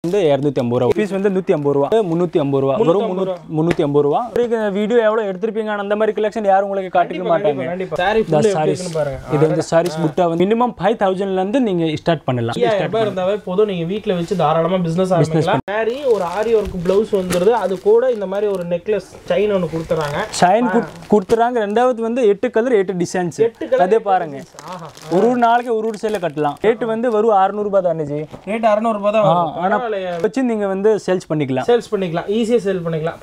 வந்து இரநூத்தி ஐம்பது ரூபா பீஸ் வந்து நூற்றி ஐம்பது ரூபா முந்நூற்றி ஐம்பது ரூபா வெறும் முந்நூற்றி ஐம்பது ரூபா உங்களுக்கு வீடியோ எவ்வளோ எடுத்திருப்பீங்க ஆனா அந்த மாதிரி கலெக்ஷன் யாரும் உங்களுக்கு காட்டிக்க மாட்டாங்க கண்டிப்பா சாரி இந்த ஃபுல்லு சாரீஸ் இருக்குன்னு பாருங்க இது வந்து சாரீஸ் புட்டா வந்து மினிமம் ஃபைவ் தௌசண்ட்லேருந்து நீங்கள் ஸ்டார்ட் பண்ணலாம் ஐயாயிரம் ரூபாய் இருந்தாவே போதும் நீங்க வீட்ல வச்சு தாராளமா பிசினஸ் ஆரம்பிக்கலாம் சாரி ஒரு ஆரி ஒர்க் பிளவுஸ் வந்துருது அது கூட இந்த மாதிரி ஒரு நெக்லஸ் செயின் ஒன்று கொடுத்துறாங்க ஷைன் கொடுத்துறாங்க ரெண்டாவது வந்து எட்டு கலர் எட்டு டிசைன்ஸ் எட்டு colour, அதே பாருங்க ஆஹா ஒரு ஒரு நாளைக்கு ஒரு ஒரு சேலை கட்டலாம் ரேட்டு வந்து வெறும் அறுநூறுபா தானே ஜி ரேட் அறநூறுபா தான் வரும். பரவாயில்லையே. வச்சு நீங்கள் வந்து சேல்ஸ் பண்ணிக்கலாம் சேல்ஸ் பண்ணிக்கலாம் ஈஸியா சேல் பண்ணிக்கலாம்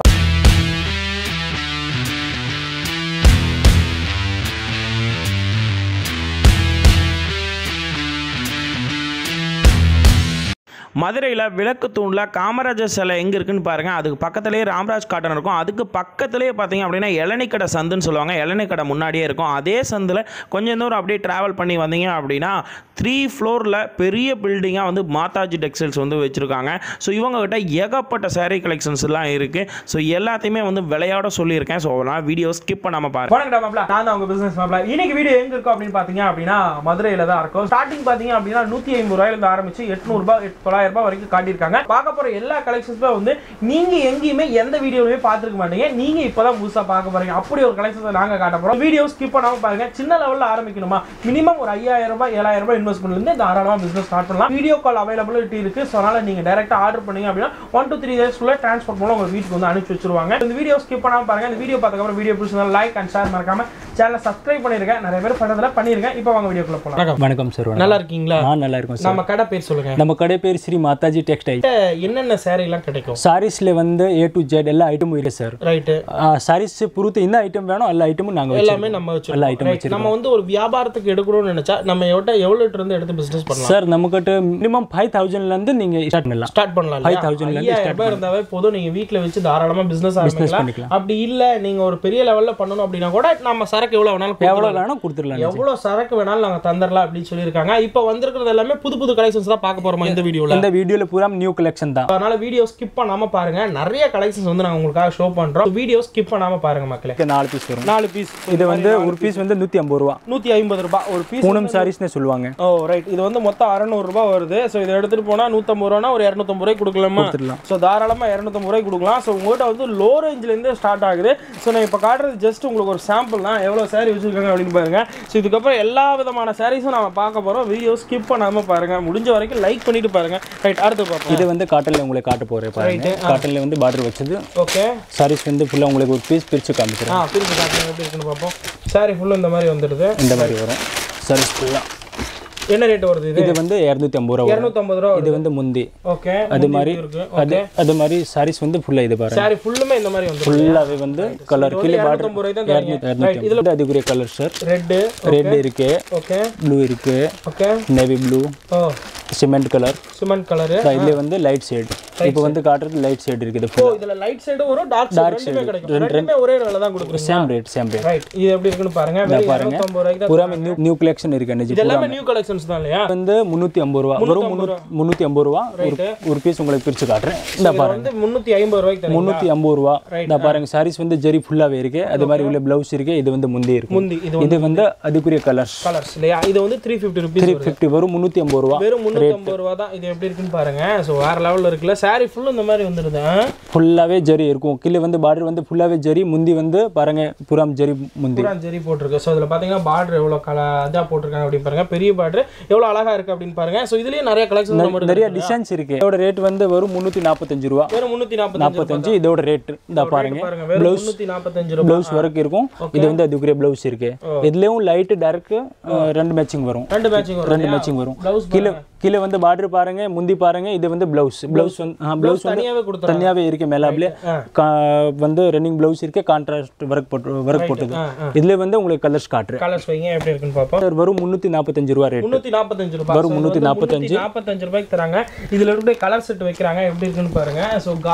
மதுரையில் விளக்கு தூணில் காமராஜர் சிலை எங்கே இருக்குன்னு பாருங்கள் அதுக்கு பக்கத்துலேயே ராம்ராஜ் காட்டன் இருக்கும் அதுக்கு பக்கத்துலேயே பார்த்தீங்க அப்படின்னா இளநிக்கடை சந்துன்னு சொல்லுவாங்க இளநிக்கடை முன்னாடியே இருக்கும் அதே சந்தில் கொஞ்சம் தூரம் அப்படியே ட்ராவல் பண்ணி வந்தீங்க அப்படின்னா த்ரீ ஃப்ளோரில் பெரிய பில்டிங்காக வந்து மாதாஜி டெக்ஸ்டைல்ஸ் வந்து வச்சுருக்காங்க ஸோ இவங்ககிட்ட ஏகப்பட்ட saree கலெக்ஷன்ஸ் எல்லாம் இருக்குது ஸோ எல்லாத்தையுமே வந்து விளையாட சொல்லியிருக்கேன் ஸோ நான் வீடியோ ஸ்கிப் பண்ணாமல் பாருங்க வணக்கம் மாப்ள நான் தான் உங்க பிசினஸ் மாப்ள இன்னைக்கு வீடியோ எங்க இருக்கும் அப்படின்னு பாத்தீங்க அப்படின்னா மதுரையில தான் இருக்கும் ஸ்டார்டிங் பாத்தீங்க அப்படின்னா நூத்தி ஐம்பது ரூபாயில இருந்து ஆரம்பிச்சு எட்நூறு ரூபாய் எட்- தொள்ளாயிரம் ரூபாய் வரைக்கும் காட்டியிருக்காங்க பார்க்க போற எல்லா கலெக்ஷன்ஸுமே வந்து நீங்க எங்கேயுமே எந்த வீடியோலயுமே பார்த்துருக்க மாட்டீங்க நீங்க இப்பதான் புதுசா பார்க்க போறீங்க அப்படி ஒரு கலெக்ஷன்ஸ் நாங்க காட்ட போறோம் வீடியோ ஸ்கிப் பண்ணாம பாருங்க சின்ன லெவல்ல ஆரம்பிக்கணுமா மினிமம் ஒரு ஐயாயிரம் ரூபாய் ஏழாயிரம் ரூபாய் இன்வெஸ்ட்மெண்ட்ல இருந்து தாராளமா பிசினஸ் ஸ்டார்ட் பண்ணலாம் வீடியோ கால் அவைலபிலிட்டி இருக்கு ஸோ அதனால நீங்க டைரக்டா ஆர்டர் பண்ணீங்க அப்படின்னா ஒன் டூ த்ரீ டேஸ்க்குள்ள டிரான்ஸ்போர்ட் மூலம் உங்க வீட்டுக்கு வந்து அனுப்பிச்சு வச்சிருவாங்க இந்த வீடியோ ஸ்கிப் பண்ணாம பாருங்க இந்த வீடியோ பார்த்ததுக்கப்புறம் வீடியோ பிடிச்சிருந்தா லைக் அண்ட் ஷேர் மறக்காம சேனலை சப்ஸ்கிரைப் பண்ணிருக்கேன் நிறைய பேர் பண்ணதுல பண்ணிருக்கேன் இப்போ வாங்க வீடியோக்குள்ள போலாம் வணக்கம் சார் நல்லா இருக்கீங்களா நான் நல்லா இருக்கும் சார் நம்ம கடை பேர் சொல்லுங்க நம்ம கடை பேர் ஸ்ரீ மாதாஜி டெக்ஸ்டைல் என்னென்ன saree எல்லாம் கிடைக்கும் சாரீஸ்ல வந்து ஏ டு ஜெட் எல்லா ஐட்டமும் இருக்கு சார் ரைட்டு சாரீஸ் பொறுத்து என்ன ஐட்டம் வேணும் எல்லா ஐட்டமும் நாங்க எல்லாமே வச்சிருக்கோம் நம்ம எல்லா வச்சிருக்கோம் ஐட்டம் Right. வச்சிருக்கோம் நம்ம வந்து ஒரு வியாபாரத்துக்கு எடுக்கணும்னு நினைச்சா நம்ம எவ்வளோ எவ்வளோ இருந்து எடுத்து பிசினஸ் பண்ணலாம் சார் நம்மகிட்ட மினிமம் ஃபைவ் தௌசண்ட்ல இருந்து நீங்க ஸ்டார்ட் பண்ணலாம் ஸ்டார்ட் பண்ணலாம் ஃபைவ் தௌசண்ட்ல இருந்து ஐயாயிரம் ரூபாய் இருந்தாவே போதும் நீங்க வீட்ல வச்சு தாராளமா பிசினஸ் ஆரம்பிக்கலாம் பண்ணிக்கலாம். அப்படி இல்ல நீங்க ஒரு பெரிய லெவல்ல பண்ணணும் அப்படின்னா கூட நம்ம சரக்கு எவ்வளவு வேணாலும் எவ்வளவு கொடுத்துடலாம். வேணும் கொடுத்துடலாம் எவ்வளவு சரக்கு வேணாலும் நாங்க தந்துடலாம் அப்படின்னு சொல்லியிருக்காங்க இப்போ வந்திருக்கிறது எல்லாமே புது புது கலெக்ஷன்ஸ் தான் பார்க்க போறோமா இந்த வீடியோல இந்த வீடியோல பூரா நியூ கலெக்ஷன் தான் அதனால வீடியோ ஸ்கிப் பண்ணாம பாருங்க நிறைய கலெக்ஷன்ஸ் வந்து நாங்க உங்களுக்காக ஷோ பண்றோம் வீடியோ ஸ்கிப் பண்ணாம பாருங்க மக்களே இதுக்கு நாலு பீஸ் வரும் நாலு பீஸ் இது வந்து ஒரு பீஸ் வந்து நூத்தி ஐம்பது ரூபா நூத்தி ஐம்பது ரூபாய் ஒரு பீஸ் பூனம் சாரீஸ்னு சொல்லுவாங்க ஓ ரைட் இது வந்து மொத்தம் அறநூறு ரூபாய் வருது ஸோ இதை எடுத்துட்டு போனா நூத்தம்பது ரூபானா ஒரு இரநூத்தம்பது ரூபாய் கொடுக்கலாமா கொடுத்துடலாம். ஸோ தாராளமா இரநூத்தம்பது ரூபாய் கொடுக்கலாம் ஸோ உங்கள்கிட்ட வந்து லோ ரேஞ்சில இருந்து ஸ்டார்ட் ஆகுது ஸோ நான் இப்போ காட்டுறது ஜஸ்ட் உங்களுக்கு ஒரு சாம்பிள் தான் எவ்வளோ saree வச்சிருக்காங்க அப்படின்னு பாருங்க ஸோ இதுக்கப்புறம் எல்லா விதமான சாரீஸும் நம்ம பார்க்க போறோம் வீடியோ ஸ்கிப் பண்ணாம பாருங்க முடிஞ்ச வரைக்கும் லைக் பண்ணிட்டு பாருங்க ரைட் அடுத்து பார்ப்போம் இது வந்து காட்டன்ல உங்களுக்கு காட்ட போறேன் பாருங்க காட்டன்ல வந்து பார்டர் வச்சது ஓகே சாரீஸ் வந்து ஃபுல்லா உங்களுக்கு ஒரு பீஸ் பிரிச்சு காமிக்கிறேன் ஆ பிரிச்சு காட்டுங்க எப்படி இருக்குன்னு பார்ப்போம் saree ஃபுல்லும் இந்த மாதிரி வந்துடுது இந்த மாதிரி வரும் சாரீஸ் ஃபுல்லா என்ன ரேட் வருது இது இது வந்து இரநூத்தி ஐம்பது ரூபா வரும் இரநூத்தம்பது ரூபா இது வந்து முந்தி ஓகே அது மாதிரி இருக்கு அது அது மாதிரி சாரீஸ் வந்து ஃபுல்லா இது பாருங்க saree ஃபுல்லுமே இந்த மாதிரி வந்துடும் ஃபுல்லாவே வந்து கலர் கீழே பார்டர் இரநூத்தம்பது ரூபாய் தான் தரீங்க இரநூத்தி இதுல வந்து அதுக்குரிய கலர் சார் ரெட்டு ரெட் இருக்கு ஓகே ப்ளூ இருக்கு okay navy blue oh cement colour cement colour இதுல வந்து லைட் ஷேட் இப்போ வந்து காட்டுறது லைட் ஷேட் இருக்குது ஓ இதுல லைட் சைடு வரும் டார்க் சைடு ரெண்டுமே கிடைக்கும் ரெண்டுமே ஒரே விலை தான் கொடுக்குறீங்க same rate same rate right இது எப்படி இருக்குன்னு பாருங்க வெறும் பாருங்க. 250 ரூபாய்க்கு தான் பூரா நியூ நியூ கலெக்ஷன் இருக்கு அண்ணாச்சி இது எல்லாமே நியூ கலெக்ஷன்ஸ் தான் இல்லையா வந்து முந்நூற்றி ஐம்பது ரூபா வெறும் முந்நூற்றி ஐம்பது ரூபா ஒரு ஒரு பீஸ் உங்களுக்கு பிரிச்சு காட்டுறேன் இந்த இது பாருங்க வந்து 350 ரூபாய்க்கு தரீங்க முந்நூற்றி ஐம்பது ரூபா இந்த பாருங்க சாரீஸ் வந்து ஜெரி ஃபுல்லாவே இருக்கு அது மாதிரி உள்ள பிளவுஸ் இருக்கு இது வந்து முந்தி இருக்கு முந்தி இது இது வந்து அதுக்குரிய கலர்ஸ் கலர்ஸ் இல்லையா இது வந்து 350 ருபீஸ் த்ரீ ஃபிஃப்டி வரும் முந்நூற்றி ஐம்பது ரூபா வெறும் 350 ரூபா தான் இது எப்படி இருக்குன்னு பாருங்க சோ வேற லெவல்ல இருக்குல்ல saree ஃபுல் இந்த மாதிரி வந்துருது ஆ? ஃபுல்லாவே ஜெரி இருக்கும் கீழே வந்து பார்டர் வந்து ஃபுல்லாவே ஜெரி முந்தி வந்து பாருங்க புறாம் ஜெரி முந்தி பூரா ஜெரி போட்டிருக்கு ஸோ இதில் பார்த்தீங்கன்னா பார்டர் எவ்வளோ கல இதாக போட்டிருக்காங்க அப்படின்னு பாருங்க பெரிய பார்டர் எவ்வளோ அழகா இருக்கு அப்படின்னு பாருங்க ஸோ இதுலயே நிறைய கலெக்ஷன் நம்ம நிறைய டிசைன்ஸ் இருக்கு இதோட ரேட் வந்து வரும் முந்நூற்றி நாற்பத்தஞ்சு ரூபா வெறும் முந்நூற்றி நாற்பத்தஞ்சு நாற்பத்தஞ்சு இதோட ரேட் இந்த பாருங்க பாருங்க வெறும் முந்நூற்றி நாற்பத்தஞ்சு ரூபாய் ப்ளவுஸ் ஒர்க் இருக்கும் இது வந்து அதுக்குரிய ப்ளவுஸ் இருக்கு இதுலயும் லைட் டார்க் ரெண்டு மேட்சிங் வரும் ரெண்டு மேட்சிங் வரும் ரெண்டு மேட்சிங் வரும் ப்ளவுஸ் கீழே கீழே வந்து பார்டர் பாருங்க முந்தி பாருங்க இது வந்து பிளவுஸ் பிளவுஸ் வந்து பிளவுஸ் வந்து தனியாவே கொடுத்துறாங்க தனியாவே இருக்கு மேல அப்படியே கா- வந்து ரன்னிங் பிளவுஸ் இருக்கு கான்ட்ராஸ்ட் ஒர்க் போட்டு ஒர்க் போட்டது ஆ, ஆ. இதுல வந்து உங்களுக்கு கலர்ஸ் காட்டுறேன் கலர்ஸ் வைங்க எப்படி இருக்குன்னு பார்ப்போம் சார் வரும் முந்நூற்றி நாற்பத்தஞ்சு ரூபா ரேட் முந்நூற்றி நாற்பத்தஞ்சு ரூபாய் வரும் முந்நூற்றி நாற்பத்தஞ்சு நாற்பத்தஞ்சு ரூபாய்க்கு தராங்க இதுல இருக்கக்கூடிய கலர் செட் வைக்கிறாங்க எப்படி இருக்குன்னு பாருங்க ஸோ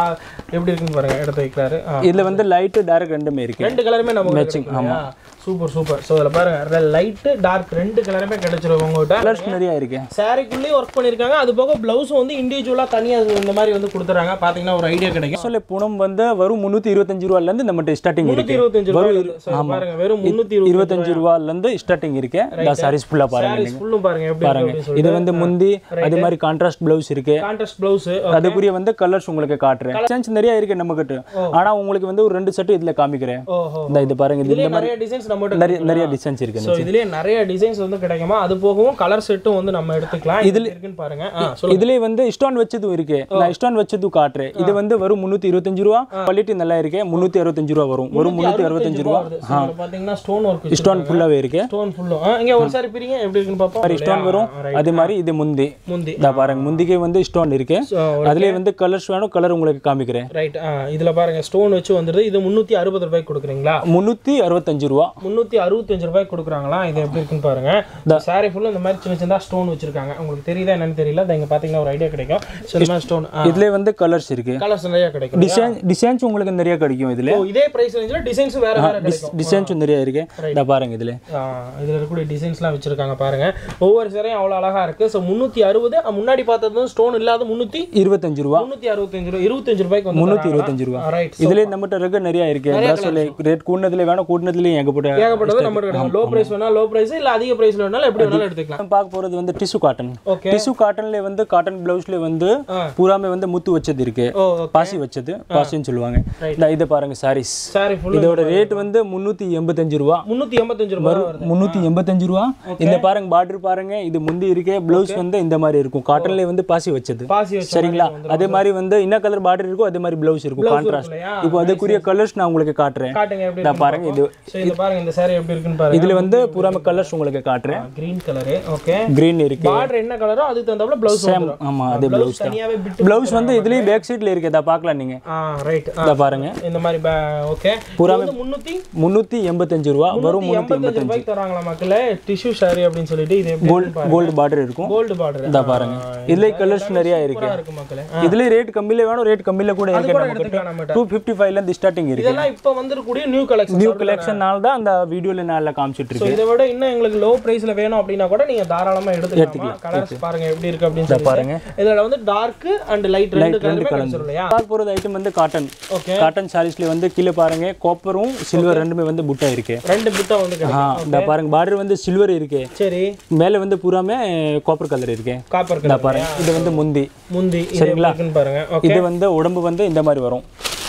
எப்படி இருக்குன்னு பாருங்க எடுத்து வைக்கிறாரு ஆ. இதுல வந்து லைட் டைரக்ட் ரெண்டுமே இருக்கு ரெண்டு கலருமே நம்ம மேட்சிங் ஆமா சூப்பர் சூப்பர் ஸோ இதில் பாருங்க லைட்டு டார்க் ரெண்டு கலருமே கிடைச்சிரும் உங்ககிட்ட கலர்ஸ் நிறைய இருக்கு சாரிக்குள்ளேயே ஒர்க் பண்ணியிருக்காங்க அது போக பிளவுஸும் வந்து இண்டிவிஜுவலாக தனியாக இந்த மாதிரி வந்து கொடுத்துறாங்க பார்த்தீங்கன்னா ஒரு ஐடியா கிடைக்கும் சொல்ல பூனம் வந்து வெறும் முந்நூற்றி இருபத்தஞ்சு ரூபால இருந்து நம்மகிட்ட ஸ்டார்டிங் முந்நூற்றி இருக்கு இருபத்தஞ்சு ரூபா வருது. So, பாருங்க வெறும் முந்நூற்றி இருபத்தஞ்சு ரூபால இருந்து ஸ்டார்டிங் இருக்கு இந்த சாரீஸ் ஃபுல்லா பாருங்க சாரீஸ் ஃபுல்லும் பாருங்க எப்படி இருக்கு அப்படின்னு இது வந்து முந்தி அதே மாதிரி கான்ட்ராஸ்ட் பிளவுஸ் இருக்கு கான்ட்ராஸ்ட் பிளவுஸ் அதுக்குரிய வந்து கலர்ஸ் உங்களுக்கு காட்டுறேன் டிசைன்ஸ் நிறைய இருக்கு நம்ம கிட்ட ஆனா உங்களுக்கு வந்து ஒரு ரெண்டு செட் இதுல காமிக்கிறேன் ஓஹோ இந்த இது பாருங்க இது இதுலயே நிறைய டிசைன்ஸ் நம்ம நிறைய நிறைய டிசைன்ஸ் இருக்கு ஸோ இதுலயே நிறைய டிசைன்ஸ் வந்து கிடைக்குமா அது போகவும் கலர் செட்டும் வந்து நம்ம எடுத்துக்கலாம் இதுல இருக்குன்னு பாருங்க ஆ சொல்லுங்க இதுலயே வந்து ஸ்டோன் வச்சதும் இருக்கு நான் ஸ்டோன் வச்சதும் காட்டுறேன் இது வந்து வரும் முந்நூத்தி இருபத்தஞ்சு ரூபா குவாலிட்டி நல்லா இருக்கு முந்நூத்தி அறுபத்தஞ்சு ரூபா வரும் ஒரு முந்நூத்தி அறுபத்தஞ்சு ரூபா வருது So, இதுல பாத்தீங்கன்னா ஸ்டோன் ஒர்க் ஸ்டோன் ஃபுல்லாவே இருக்கு ஸ்டோன் ஃபுல்லும் இங்க ஒரு சாரி பிரிங்க எப்படி இருக்குன்னு பார்ப்போம் ஸ்டோன் வரும் அதே மாதிரி இது முந்தி முந்தி இதா பாருங்க முந்திக்கே வந்து ஸ்டோன் இருக்கு So, அதுலயே வந்து கலர்ஸ் வேணும் கலர் உங்களுக்கு காமிக்கிறேன் ரைட் இதுல பாருங்க ஸ்டோன் வச்சு வந்துருது இது முந்நூற்றி அறுபது ரூபாய்க்கு கொடுக்குறீங்களா முந்நூத்தி அறுபத்தஞ்சு ரூபா முந்நூற்றி அறுபத்தஞ்சு ரூபாய்க்கு கொடுக்குறாங்களா இது எப்படி இருக்குன்னு பாருங்க சாரி ஃபுல்லும் இந்த மாதிரி சின்ன சின்னதா ஸ்டோன் வச்சிருக்காங்க உங்களுக்கு தெரியுதா என்னன்னு தெரியல இதை இங்க பாத்தீங்கன்னா ஒரு ஐடியா கிடைக்கும் ஸோ இந்த மாதிரி ஸ்டோன் இதுலயே வந்து கலர்ஸ் இருக்கு கலர்ஸ் நிறைய கிடைக்கும் டிசைன் டிசைன்ஸ் உங்களுக்கு நிறைய கிடைக்கும் இதுல ஓ இதே பிரைஸ் ரேஞ்சில் டிசைன்ஸ் வேற வேற கிடைக்கும் டிசைன்ஸும் நிறைய இருக்கு இதா பாருங்க இதுல ஆ, இதுல இருக்கக்கூடிய டிசைன்ஸ்லாம் வச்சிருக்காங்க பாருங்க ஒவ்வொரு சேரையும் அவ்வளோ அழகா இருக்கு ஸோ முந்நூற்றி அறுபது முன்னாடி பார்த்தது ஸ்டோன் இல்லாத முந்நூற்றி இருபத்தஞ்சு ரூபா முந்நூற்றி அறுபத்தஞ்சு ரூபா இருபத்தஞ்சு ரூபாய்க்கு வந்து முந்நூத்தி இருபத்தஞ்சு ரூபா ரைட் இதுலயே நம்மகிட்ட இருக்கு நிறைய இருக்கு பிரஸ்ல ரேட் கூடினதுல வேணும் கூடினதுலயும் ஏகப்பட்ட ஏகப்பட்டது நம்ம கிடைக்கும் லோ பிரைஸ் வேணா லோ பிரைஸ் இல்ல அதிக பிரைஸ்ல வேணாலும் எப்படி வேணாலும் எடுத்துக்கலாம் நம்ம பார்க்க போறது வந்து டிஷ்யூ காட்டன் ஓகே டிஷ்யூ காட்டன்ல வந்து காட்டன் பிளவுஸ்ல வந்து ஆ. பூராமே வந்து முத்து வச்சது இருக்கு ஓ பாசி வச்சது பாசின்னு சொல்லுவாங்க இந்த இதை பாருங்க சாரீஸ் சாரி ஃபுல் இதோட ரேட் வந்து முந்நூத்தி எண்பத்தஞ்சு ரூபா முந்நூற்றி எண்பத்தஞ்சு ரூபா வருது முந்நூத்தி எண்பத்தஞ்சு ரூபா இந்த பாருங்க பார்டர் பாருங்க இது முந்தி இருக்கே பிளவுஸ் வந்து இந்த மாதிரி இருக்கும் காட்டன்ல வந்து பாசி வச்சது பாசி வச்ச சரிங்களா அதே மாதிரி வந்து என்ன கலர் பார்டர் இருக்கோ அதே மாதிரி பிளவுஸ் இருக்கும் கான்ட்ராஸ்ட் இல்லையா? இப்போ அதுக்குரிய கலர்ஸ் நான் உங்களுக்கு காட்டுறேன் காட்டுங்க எப்படி நான் பாருங்க இது ஸோ இது பாருங்க இந்த சாரி எப்படி இருக்குன்னு பாருங்க இதுல வந்து பூராம கலர்ஸ் உங்களுக்கு காட்டுறேன் கிரீன் கலரு ஓகே கிரீன் இருக்கு பார்டர் என்ன கலரோ அதுக்கு தகுந்தாப்புல பிளவுஸ் சேம் ஆமா அதே பிளவுஸ் பிளவுஸ் தனியாவே பிட்டு பிளவுஸ் வந்து இதுலயும் பேக் சைடுல இருக்கு இதை பார்க்கலாம் நீங்க ஆ ரைட் இதை பாருங்க இந்த மாதிரி ஓகே பூராமே வந்து முந்நூற்றி முந்நூத்தி எண்பத்தஞ்சு ரூபா வரும் முந்நூத்தி எண்பத்தஞ்சு ரூபாய்க்கு தராங்களா மக்களே டிஷ்யூ சாரி அப்படின்னு சொல்லிட்டு இது எப்படி கோல்டு கோல்டு பார்டர் இருக்கும் கோல்டு பார்டர் இதை பாருங்க இதுல கலர்ஸ் நிறைய இருக்கு இருக்கு மக்களே இதுல ரேட் கம்மியில வேணும் ரேட் கம்மியில கூட இருக்கு கூட நமக்கு எடுத்துக்கலாம் நம்ம டூ ஃபிஃப்டி ஃபைவ்ல இருந்து ஸ்டார்டிங் இருக்கு இதெல்லாம் இப்போ வந்துருக்கூடிய நியூ கலெக்ஷன் நியூ கலெக்ஷன்னால தான் அந்த வீடியோல நான் காமிச்சிட்டு ஸோ இருக்கு இதை விட இன்னும் எங்களுக்கு லோ பிரைஸ்ல வேணும் அப்படின்னா கூட நீங்க தாராளமா எடுத்துக்கலாம் கலர்ஸ் பாருங்க எப்படி இருக்கு அப்படின்னு சொல்லி பாருங்க இதுல வந்து டார்க் அண்ட் லைட் ரெண்டு கலருமே கிடைச்சிரும் இல்லையா பார்க்க போறது ஐட்டம் வந்து காட்டன் ஓகே காட்டன் சாரீஸ்ல வந்து கீழே பாருங்க காப்பரும் சில்வர் ரெண்டுமே வந்து புட்டா இருக்கு ரெண்டு பிட்டா வந்து ஆ கிடைக்கும் இந்த பாருங்க பார்டர் வந்து சில்வர் இருக்கு சரி மேல வந்து பூராமே காப்பர் கலர் இருக்கு காப்பர் இந்த கலர் பாருங்க இது வந்து முந்தி முந்தி இது எப்படி இருக்குன்னு பாருங்க ஓகே இது வந்து உடம்பு வந்து இந்த மாதிரி வரும்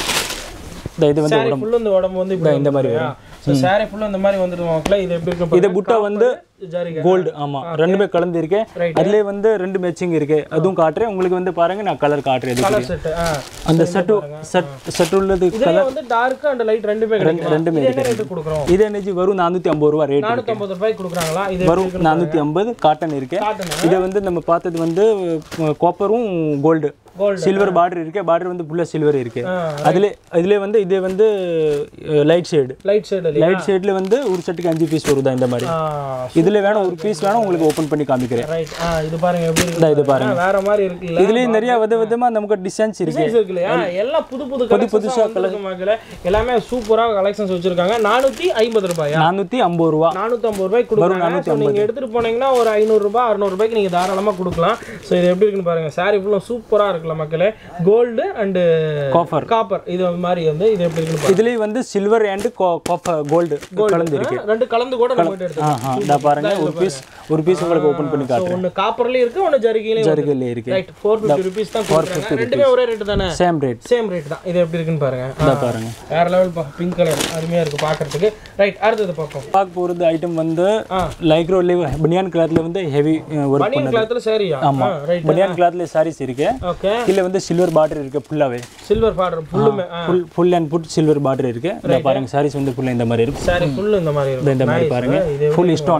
இந்த இது வந்து சாரி ஃபுல்லு இந்த உடம்பு வந்து இப்படி இந்த மாதிரி வரும் ஸோ சாரி ஃபுல்லு இந்த மாதிரி வந்துட்டு மக்களே இது எப்படி இருக்கு இது புட்டா வந்து ஜரிகை கோல்டு ஆமா ரெண்டுமே கலந்து இருக்கு Right. அதுலயே வந்து ரெண்டு மேட்சிங் இருக்கு அதுவும் காட்டுறேன் உங்களுக்கு வந்து பாருங்க நான் கலர் காட்டுறேன் இதுக்கு. கலர் செட் ஆ அந்த செட்டு செட் செட் உள்ளது இதுல வந்து டார்க் அண்ட் லைட் ரெண்டுமே கிடைக்கும் ரெண்டுமே இது என்ன ரேட் கொடுக்குறோம் இது எனர்ஜி வரும் நானூத்தி ஐம்பது ரூபா ரேட் நானூத்தி ஐம்பது ரூபாய்க்கு கொடுக்குறாங்களா இது வரும் நானூத்தி ஐம்பது காட்டன் இருக்கு காட்டுங்க இது வந்து நம்ம பார்த்தது வந்து காப்பரும் கோல்டு Gold. சில்வர் பார்டர் இருக்கு பார்டர் வந்து ஃபுல்லா சில்வர் இருக்கு ஆ, அதுல இதுல வந்து இது வந்து லைட் ஷேடு லைட் ஷேட் இல்லையா லைட் ஷேட்ல வந்து ஒரு செட்டுக்கு அஞ்சு பீஸ் வருதா இந்த மாதிரி இதுல வேணும் ஒரு பீஸ் வேணும் உங்களுக்கு ஓபன் பண்ணி காமிக்கிறேன் ரைட் ஆ இது பாருங்க எப்படி இந்தா இருக்கு இது பாருங்க வேற மாதிரி இருக்குல்ல இதுலயும் நிறைய வித விதமா நமக்கு டிசைன்ஸ் இருக்கு டிசைன்ஸ் இருக்கு இல்லையா எல்லாம் புது புது புது புதுசா மக்களே எல்லாமே சூப்பரா கலெக்ஷன்ஸ் வச்சிருக்காங்க நானூத்தி ஐம்பது ரூபாயா நானூத்தி ஐம்பது ரூபா நானூத்தி ஐம்பது ரூபாய்க்கு கொடுக்குறாங்க ஸோ நீங்க எடுத்துட்டு போனீங்கன்னா ஒரு ஐநூறு ரூபாய் அறுநூறு ரூபாய்க்கு நீங்க தாராளமா கொடுக்கலாம் ஸோ இது எப்படி இருக்குன்னு பாருங்க சாரி ஃபுல்லும் சூப்பரா இருக்குல்ல மக்களே கோல்டு அண்ட் காஃபர் காப்பர் இது மாதிரி வந்து இது எப்படி இருக்குன்னு பாருங்க இதுலயும் வந்து சில்வர் அண்ட் காப்பர் கோல்டு கலந்து இருக்கு ரெண்டு கலந்து கூட நம்ம கிட்ட எடுத்துக்கலாம் ஆஹா இந்த பாருங்க ஒரு பீஸ் ஒரு பீஸ் உங்களுக்கு ஓபன் பண்ணி காட்டுறேன் ஒன்னு காப்பர்லயும் இருக்கு ஒன்னு ஜரிகையிலயும் ஜருகல்ல இருக்கு ரைட் ஃபோர் ஃபிஃப்டி ருபீஸ் தான் கொடுக்குறாங்க ரெண்டுமே ஒரே ரேட் தானே சேம் ரேட் சேம் ரேட் தான் இது எப்படி இருக்குன்னு பாருங்க இந்த பாருங்க வேற லெவல் பிங்க் கலர் அருமையா இருக்கு பாக்குறதுக்கு ரைட் அடுத்தது பார்ப்போம் பார்க்க போறது ஐட்டம் வந்து ஆ. லைக்ரோல பனியான் கிளாத்ல வந்து ஹெவி ஒர்க் பனியன் கிளாத்ல சரியா ஆமா ரைட் பனியான் கிளாத்ல சாரீஸ் இருக்கு ஓகே கீழே வந்து சில்வர் பார்டர் இருக்கு ஃபுல்லாவே சில்வர் பார்டர் ஃபுல்லுமே full full and foot silver border இருக்கு இந்த பாருங்க சாரீஸ் வந்து ஃபுல்லா இந்த மாதிரி இருக்கும் சாரி ஃபுல் இந்த மாதிரி இந்த இருக்கும் மாதிரி பாருங்க இது ஃபுல் ஸ்டோன்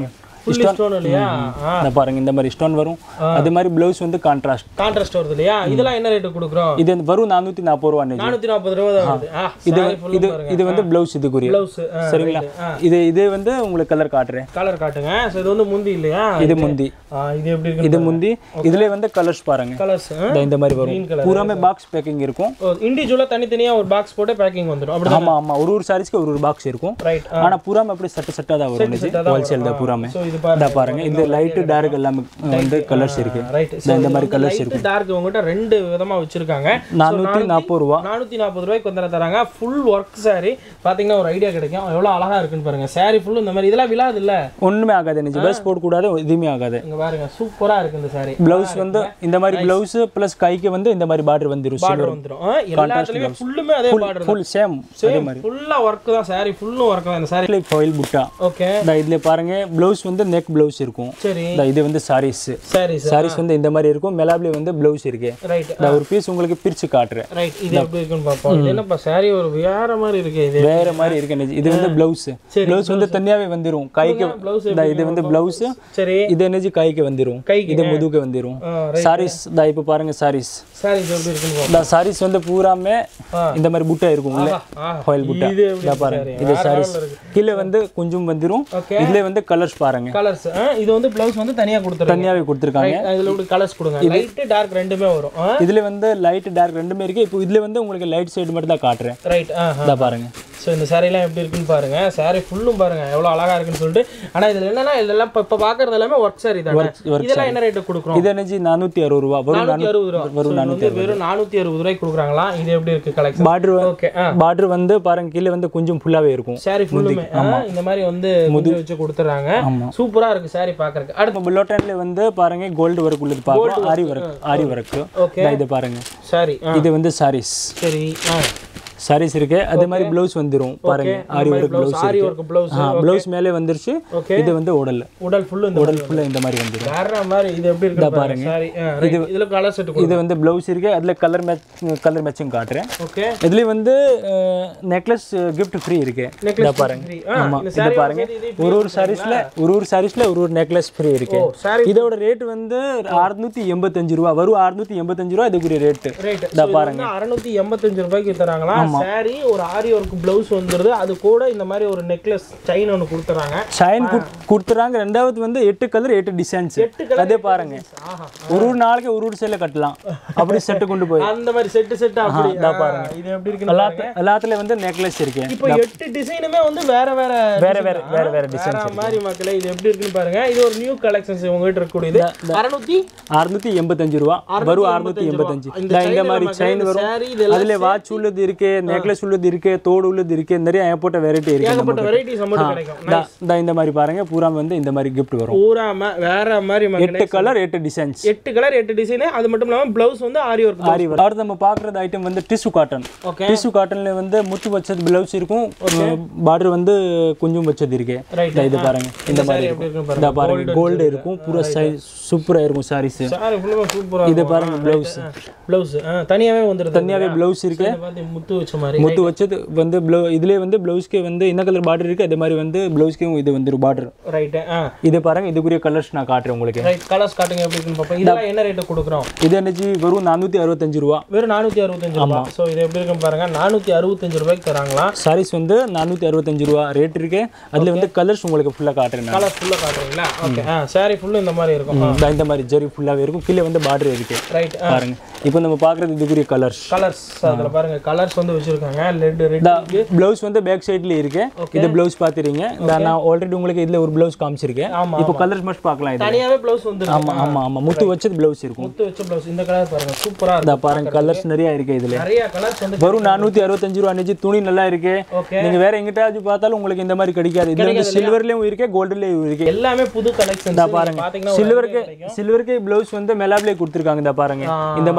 ஃபுல்லி ஸ்டோன் இல்லையா இந்த பாருங்க இந்த மாதிரி ஸ்டோன் வரும் அது மாதிரி ப்ளவுஸ் வந்து கான்ட்ராஸ்ட் கான்ட்ராஸ்ட் வருது இல்லையா இதெல்லாம் என்ன ரேட்டு கொடுக்குறோம் இது வந்து வரும் நானூற்றி நாற்பது ரூபா அன்னைக்கு நானூத்தி நாற்பது ரூபா தான் வருது ஆ, இது saree full இது இது வந்து ப்ளவுஸ் இதுக்குரிய பிளவுஸ் சரிங்களா இது இது வந்து உங்களுக்கு கலர் காட்டுறேன் கலர் காட்டுங்க ஸோ இது வந்து முந்தி இல்லையா இது முந்தி ஆ, இது எப்படி இருக்கு இது முந்தி இதுல வந்து கலர்ஸ் பாருங்க கலர்ஸ் இந்த இந்த மாதிரி வரும் பூராமே பாக்ஸ் பேக்கிங் இருக்கும் இண்டிவிஜுவலாக தனித்தனியா ஒரு பாக்ஸ் போட்டு பேக்கிங் வந்துடும் அப்படி ஆமா ஆமா ஒரு ஒரு சாரீஸ்க்கு ஒரு ஒரு பாக்ஸ் இருக்கும் ரைட் ஆனா பூராமே அப்படி சட்ட சட்டா தான் வரும் இது ஹோல்சேல் தான் பூராமே ஸோ இது பாருங்க இந்த பாருங்க இந்த லைட் டார்க் எல்லாமே வந்து கலர்ஸ் இருக்கு ரைட் இந்த இந்த மாதிரி கலர்ஸ் லைட் டார்க் உங்ககிட்ட ரெண்டு விதமா வச்சிருக்காங்க நானூத்தி நாற்பது ரூபா நானூத்தி நாற்பது ரூபாய்க்கு வந்து தராங்க ஃபுல் ஒர்க் saree பாத்தீங்கன்னா ஒரு ஐடியா கிடைக்கும் எவ்வளவு அழகா இருக்குன்னு பாருங்க saree ஃபுல் இந்த மாதிரி இதெல்லாம் விழாது இல்ல ஒண்ணுமே ஆகாது எனக்கு பஸ் போட கூடாது எதுவுமே ஆகாது இங்க பாருங்க சூப்பரா இருக்கு இந்த saree பிளவுஸ் வந்து இந்த மாதிரி பிளவுஸ் பிளஸ் கைக்கு வந்து இந்த மாதிரி பார்டர் வந்துரும் பார்டர் வந்துரும் ஆ, எல்லாத்துலயுமே ஃபுல்லுமே அதே பார்டர் ஃபுல் சேம் அதே மாதிரி ஃபுல்லா ஒர்க் தான் saree ஃபுல்லும் ஒர்க் தான் இந்த saree ஃபாயில் புட்டா ஓகே இந்த இதுல பாருங்க பிளவுஸ் வந்து நெக் பிளவுஸ் இருக்கும் சரி இந்த இது வந்து சாரீஸ் saree சார் சாரீஸ் வந்து இந்த மாதிரி இருக்கும் மெலாப்ல வந்து பிளவுஸ் இருக்கு ரைட் இந்த ஒரு பீஸ் உங்களுக்கு பிரிச்சு காட்டுறேன் ரைட் இது எப்படி இருக்குன்னு பார்ப்போம் இது என்னப்பா saree ஒரு வேற மாதிரி இருக்கு இது வேற மாதிரி இருக்கு எனக்கு. இது வந்து பிளவுஸ் பிளவுஸ் வந்து தனியாவே வந்துரும் கைக்கு blouse இந்த இது வந்து பிளவுஸ் சரி இது என்னது கைக்கு வந்துரும் கைக்கு, இது முதுகு வந்துரும் ஆ, சாரீஸ் இந்த இப்ப பாருங்க சாரீஸ் saree இது எப்படி இருக்குன்னு பார்ப்போம் இந்த சாரீஸ் வந்து பூராமே இந்த மாதிரி புட்டா இருக்கும் உள்ள ஆ, ஃபாயில் புட்டா இது எப்படி இந்த பாருங்க இது சாரீஸ் கீழே வந்து கொஞ்சம் வந்துரும் Okay. இதுல வந்து கலர்ஸ் பாருங்க கலர்ஸ் இது வந்து ப்ளவுஸ் வந்து தனியா கொடுத்துருங்க தனியாவே கொடுத்துருக்காங்க இதுல இப்படி கலர்ஸ் கொடுங்க லைட் டார்க் ரெண்டுமே வரும் இதுல வந்து லைட் டார்க் ரெண்டுமே இருக்கு இப்போ இதுல வந்து உங்களுக்கு லைட் சைடு மட்டும் தான் காட்டுறேன் ரைட் ஆ இந்த பாருங்க ஸோ இந்த சாரீலாம் எப்படி இருக்குன்னு பாருங்க saree ஃபுல்லும் பாருங்க எவ்வளவு அழகா இருக்குன்னு சொல்லிட்டு ஆனா இதுல என்னன்னா இதெல்லாம் இப்போ இப்போ பார்க்கறது எல்லாமே ஒர்க் saree தானே இதெல்லாம் என்ன ரேட்டு கொடுக்குறோம் இது என்னச்சு நானூத்தி அறுபது ரூபா வரும் நானூத்தி அறுபது ரூபா வரும் So, இது வந்து வெறும் நானூத்தி அறுபது ரூபாய்க்கு கொடுக்குறாங்களா இது எப்படி இருக்கு கலெக்ஷன் பார்டர் ஓகே ஆ பார்டர் வந்து பாருங்க கீழே வந்து கொஞ்சம் ஃபுல்லாவே இருக்கும் saree ஃபுல்லுமே இந்த மாதிரி வந்து முது வச்சு கொடுத்துறாங்க சூப்பரா இருக்கு saree பாக்குறதுக்கு அடுத்து இப்போ பிலோட்டன்ல வந்து பாருங்க கோல்டு ஒர்க் உள்ளது பார்க்கலாம் aari work aari work okay இது பாருங்க saree ஆ இது வந்து சாரீஸ் சரி ஆ சாரீஸ் இருக்கு அதே மாதிரி பிளவுஸ் வந்துரும் பாருங்க aari work blouse blouse aari work blouse blouse மேலே வந்துருச்சு Okay. இது வந்து உடல் உடல் ஃபுல்லு இந்த உடல் ஃபுல்லா இந்த மாதிரி வந்துரும் வேற மாதிரி இது எப்படி இருக்கு பாருங்க சாரி இதுல கலர் செட் இது வந்து பிளவுஸ் இருக்கு அதுல கலர் மேட்ச் கலர் மேட்சிங் காட்டுறேன் ஓகே இதுல வந்து நெக்லஸ் கிஃப்ட் ஃப்ரீ இருக்கு இந்த பாருங்க ஆமா இந்த இது saree பாருங்க இது ஒரு ஒரு சாரீஸ்ல ஒரு ஒரு சாரீஸ்ல ஒரு ஒரு நெக்லஸ் ஃப்ரீ இருக்கு saree இதோட ரேட் வந்து அறுநூத்தி எண்பத்தஞ்சு ரூபா வரும் அறுநூத்தி எண்பத்தஞ்சு ரூபா இதுக்குரிய ரேட்டு ரைட் இந்த பாருங்க அறுநூத்தி எண்பத்தஞ்சு ரூபாய்க்கு தராங்களா சாரி ஒரு ஆரி ஒர்க் பிளவுஸ் வந்துருது அது கூட இந்த மாதிரி ஒரு நெக்லஸ் செயின் ஒன்று கொடுத்துறாங்க ஷைன் கொடுத்துறாங்க ரெண்டாவது வந்து எட்டு கலர் எட்டு டிசைன்ஸ் அதே பாருங்க ஆஹா ஒரு ஒரு நாளைக்கு ஒரு ஒரு சேல கட்டலாம் அப்படி செட்டு கொண்டு போய் அந்த மாதிரி செட்டு செட் அப்படி ஆ, இது எப்படி இருக்குன்னு எல்லாத்து எல்லாத்துல வந்து நெக்லஸ் இருக்கு இப்போ எட்டு டிசைனுமே வந்து வேற வேற வேற வேற வேற வேற டிசைன் வேற மாதிரி மக்களே இது எப்படி இருக்குன்னு பாருங்க இது ஒரு நியூ கலெக்ஷன்ஸ் உங்ககிட்ட இருக்கக்கூடியது அறுநூத்தி அறுநூத்தி எண்பத்தஞ்சு ரூபா வரும் அறுநூத்தி எண்பத்தஞ்சு இந்த இந்த chain மாதிரி நமக்கு செயின் இந்த வரும் saree இதெல்லாம் அதுல வாட்ச் உள்ளது இருக்கு நெக்லஸ் உள்ளது இருக்கு தோடு உள்ளது இருக்கு நிறைய ஏகப்பட்ட வெரைட்டி இருக்கு ஏகப்பட்ட வெரைட்டிஸ் மட்டும் கிடைக்கும் இந்த- இந்த இந்த மாதிரி பாருங்க பூரா வந்து இந்த மாதிரி gift வரும் பூராம வேற மாதிரி மக்களே எட்டு கலர் எட்டு டிசைன்ஸ் எட்டு கலர் எட்டு டிசைன் அது மட்டும் இல்லாம பிளவுஸ் வந்து ஆரி ஒர்க் ஆரி வரும் அடுத்து நம்ம பாக்குறது ஐட்டம் வந்து டிஷ்யூ காட்டன் ஓகே டிஷ்யூ காட்டன்ல வந்து முத்து வச்சது பிளவுஸ் இருக்கும் பார்டர் வந்து கொஞ்சம் வச்சது இருக்கு Right. இந்த இது பாருங்க இந்த மாதிரி எப்படி இருக்கும் இருக்குன்னு இந்த பாருங்க கோல்டு இருக்கும் பூரா சூப்பரா இருக்கும் சாரீஸ் சாரி ஃபுல்லா சூப்பரா இது பாருங்க பிளவுஸ் பிளவுஸ் தனியாவே வந்துருது தனியாவே பிளவுஸ் இருக்கு இதை பார்த்து முத்து வச்ச மாதிரி முத்து வச்சது வந்து ப்ளவு இதுலேயே வந்து ப்ளவுஸ்க்கு வந்து என்ன கலர் பார்டர் இருக்குது அதே மாதிரி வந்து ப்ளவுஸ்க்கும் இது வந்துடும் பார்டர் ரைட்டு ஆ இது பாருங்க இதுக்குரிய கலர்ஸ் நான் காட்டுறேன் உங்களுக்கு ரைட் கலர்ஸ் காட்டுங்க எப்படி இருக்குன்னு பார்ப்போம் இதெல்லாம் என்ன ரேட்டு கொடுக்குறோம் இது என்னச்சு வெறும் நானூற்றி அறுபத்தஞ்சு ரூபா வெறும் நானூற்றி அறுபத்தஞ்சு ரூபா ஸோ இது எப்படி இருக்குன்னு பாருங்க நானூற்றி அறுபத்தஞ்சு ரூபாய்க்கு தராங்களா சாரீஸ் வந்து நானூற்றி அறுபத்தஞ்சு ரூபா ரேட் இருக்கு அதில் வந்து கலர்ஸ் உங்களுக்கு ஃபுல்லாக காட்டுறேன் நான் கலர் ஃபுல்லாக காட்டுறீங்களா ஓகே ஆ சாரி ஃபுல்லு இந்த மாதிரி இருக்கும் இந்த இந்த மாதிரி ஜரி ஃபுல்லாகவே இருக்கும் கீழே வந்து பார்டர் இருக்கு ரைட் பாருங்க இப்போ நம்ம பார்க்குறது இதுக்குரிய கலர்ஸ் கலர்ஸ் அதில் பாருங்க கலர்ஸ் வந்து வச்சிருக்காங்க ரெட் ரெட் ப்ளவுஸ் வந்து பேக் சைட்ல இருக்கு இது ப்ளவுஸ் பார்த்துறீங்க இந்த நான் ஆல்ரெடி உங்களுக்கு இதுல ஒரு ப்ளவுஸ் காமிச்சிருக்கேன் ஆமா, இப்போ கலர்ஸ் மட்டும் பார்க்கலாம் இது தனியாவே ப்ளவுஸ் வந்து ஆமா ஆமா ஆமா முத்து வச்சது ப்ளவுஸ் இருக்கும் முத்து வச்ச ப்ளவுஸ் இந்த கலர் பாருங்க சூப்பரா இந்த இருக்கு பாருங்க கலர்ஸ் நிறைய இருக்கு இதுல நிறைய கலர்ஸ் வந்து வரும் நானூத்தி அறுபத்தஞ்சு ரூபா அன்னைக்கு துணி நல்லா இருக்கு ஓகே நீங்க வேற எங்கிட்டாச்சும் பார்த்தாலும் உங்களுக்கு இந்த மாதிரி கிடைக்காது இதுல வந்து சில்வர்லயும் இருக்கு கோல்டுலயும் இருக்கு எல்லாமே புது கலெக்ஷன் பாருங்க பாத்தீங்கன்னா சில்வருக்கு சில்வருக்கு ப்ளவுஸ் வந்து மெலாப்லே கொடுத்துருக்காங்க இந்த பாருங்க இந்த மாதிரி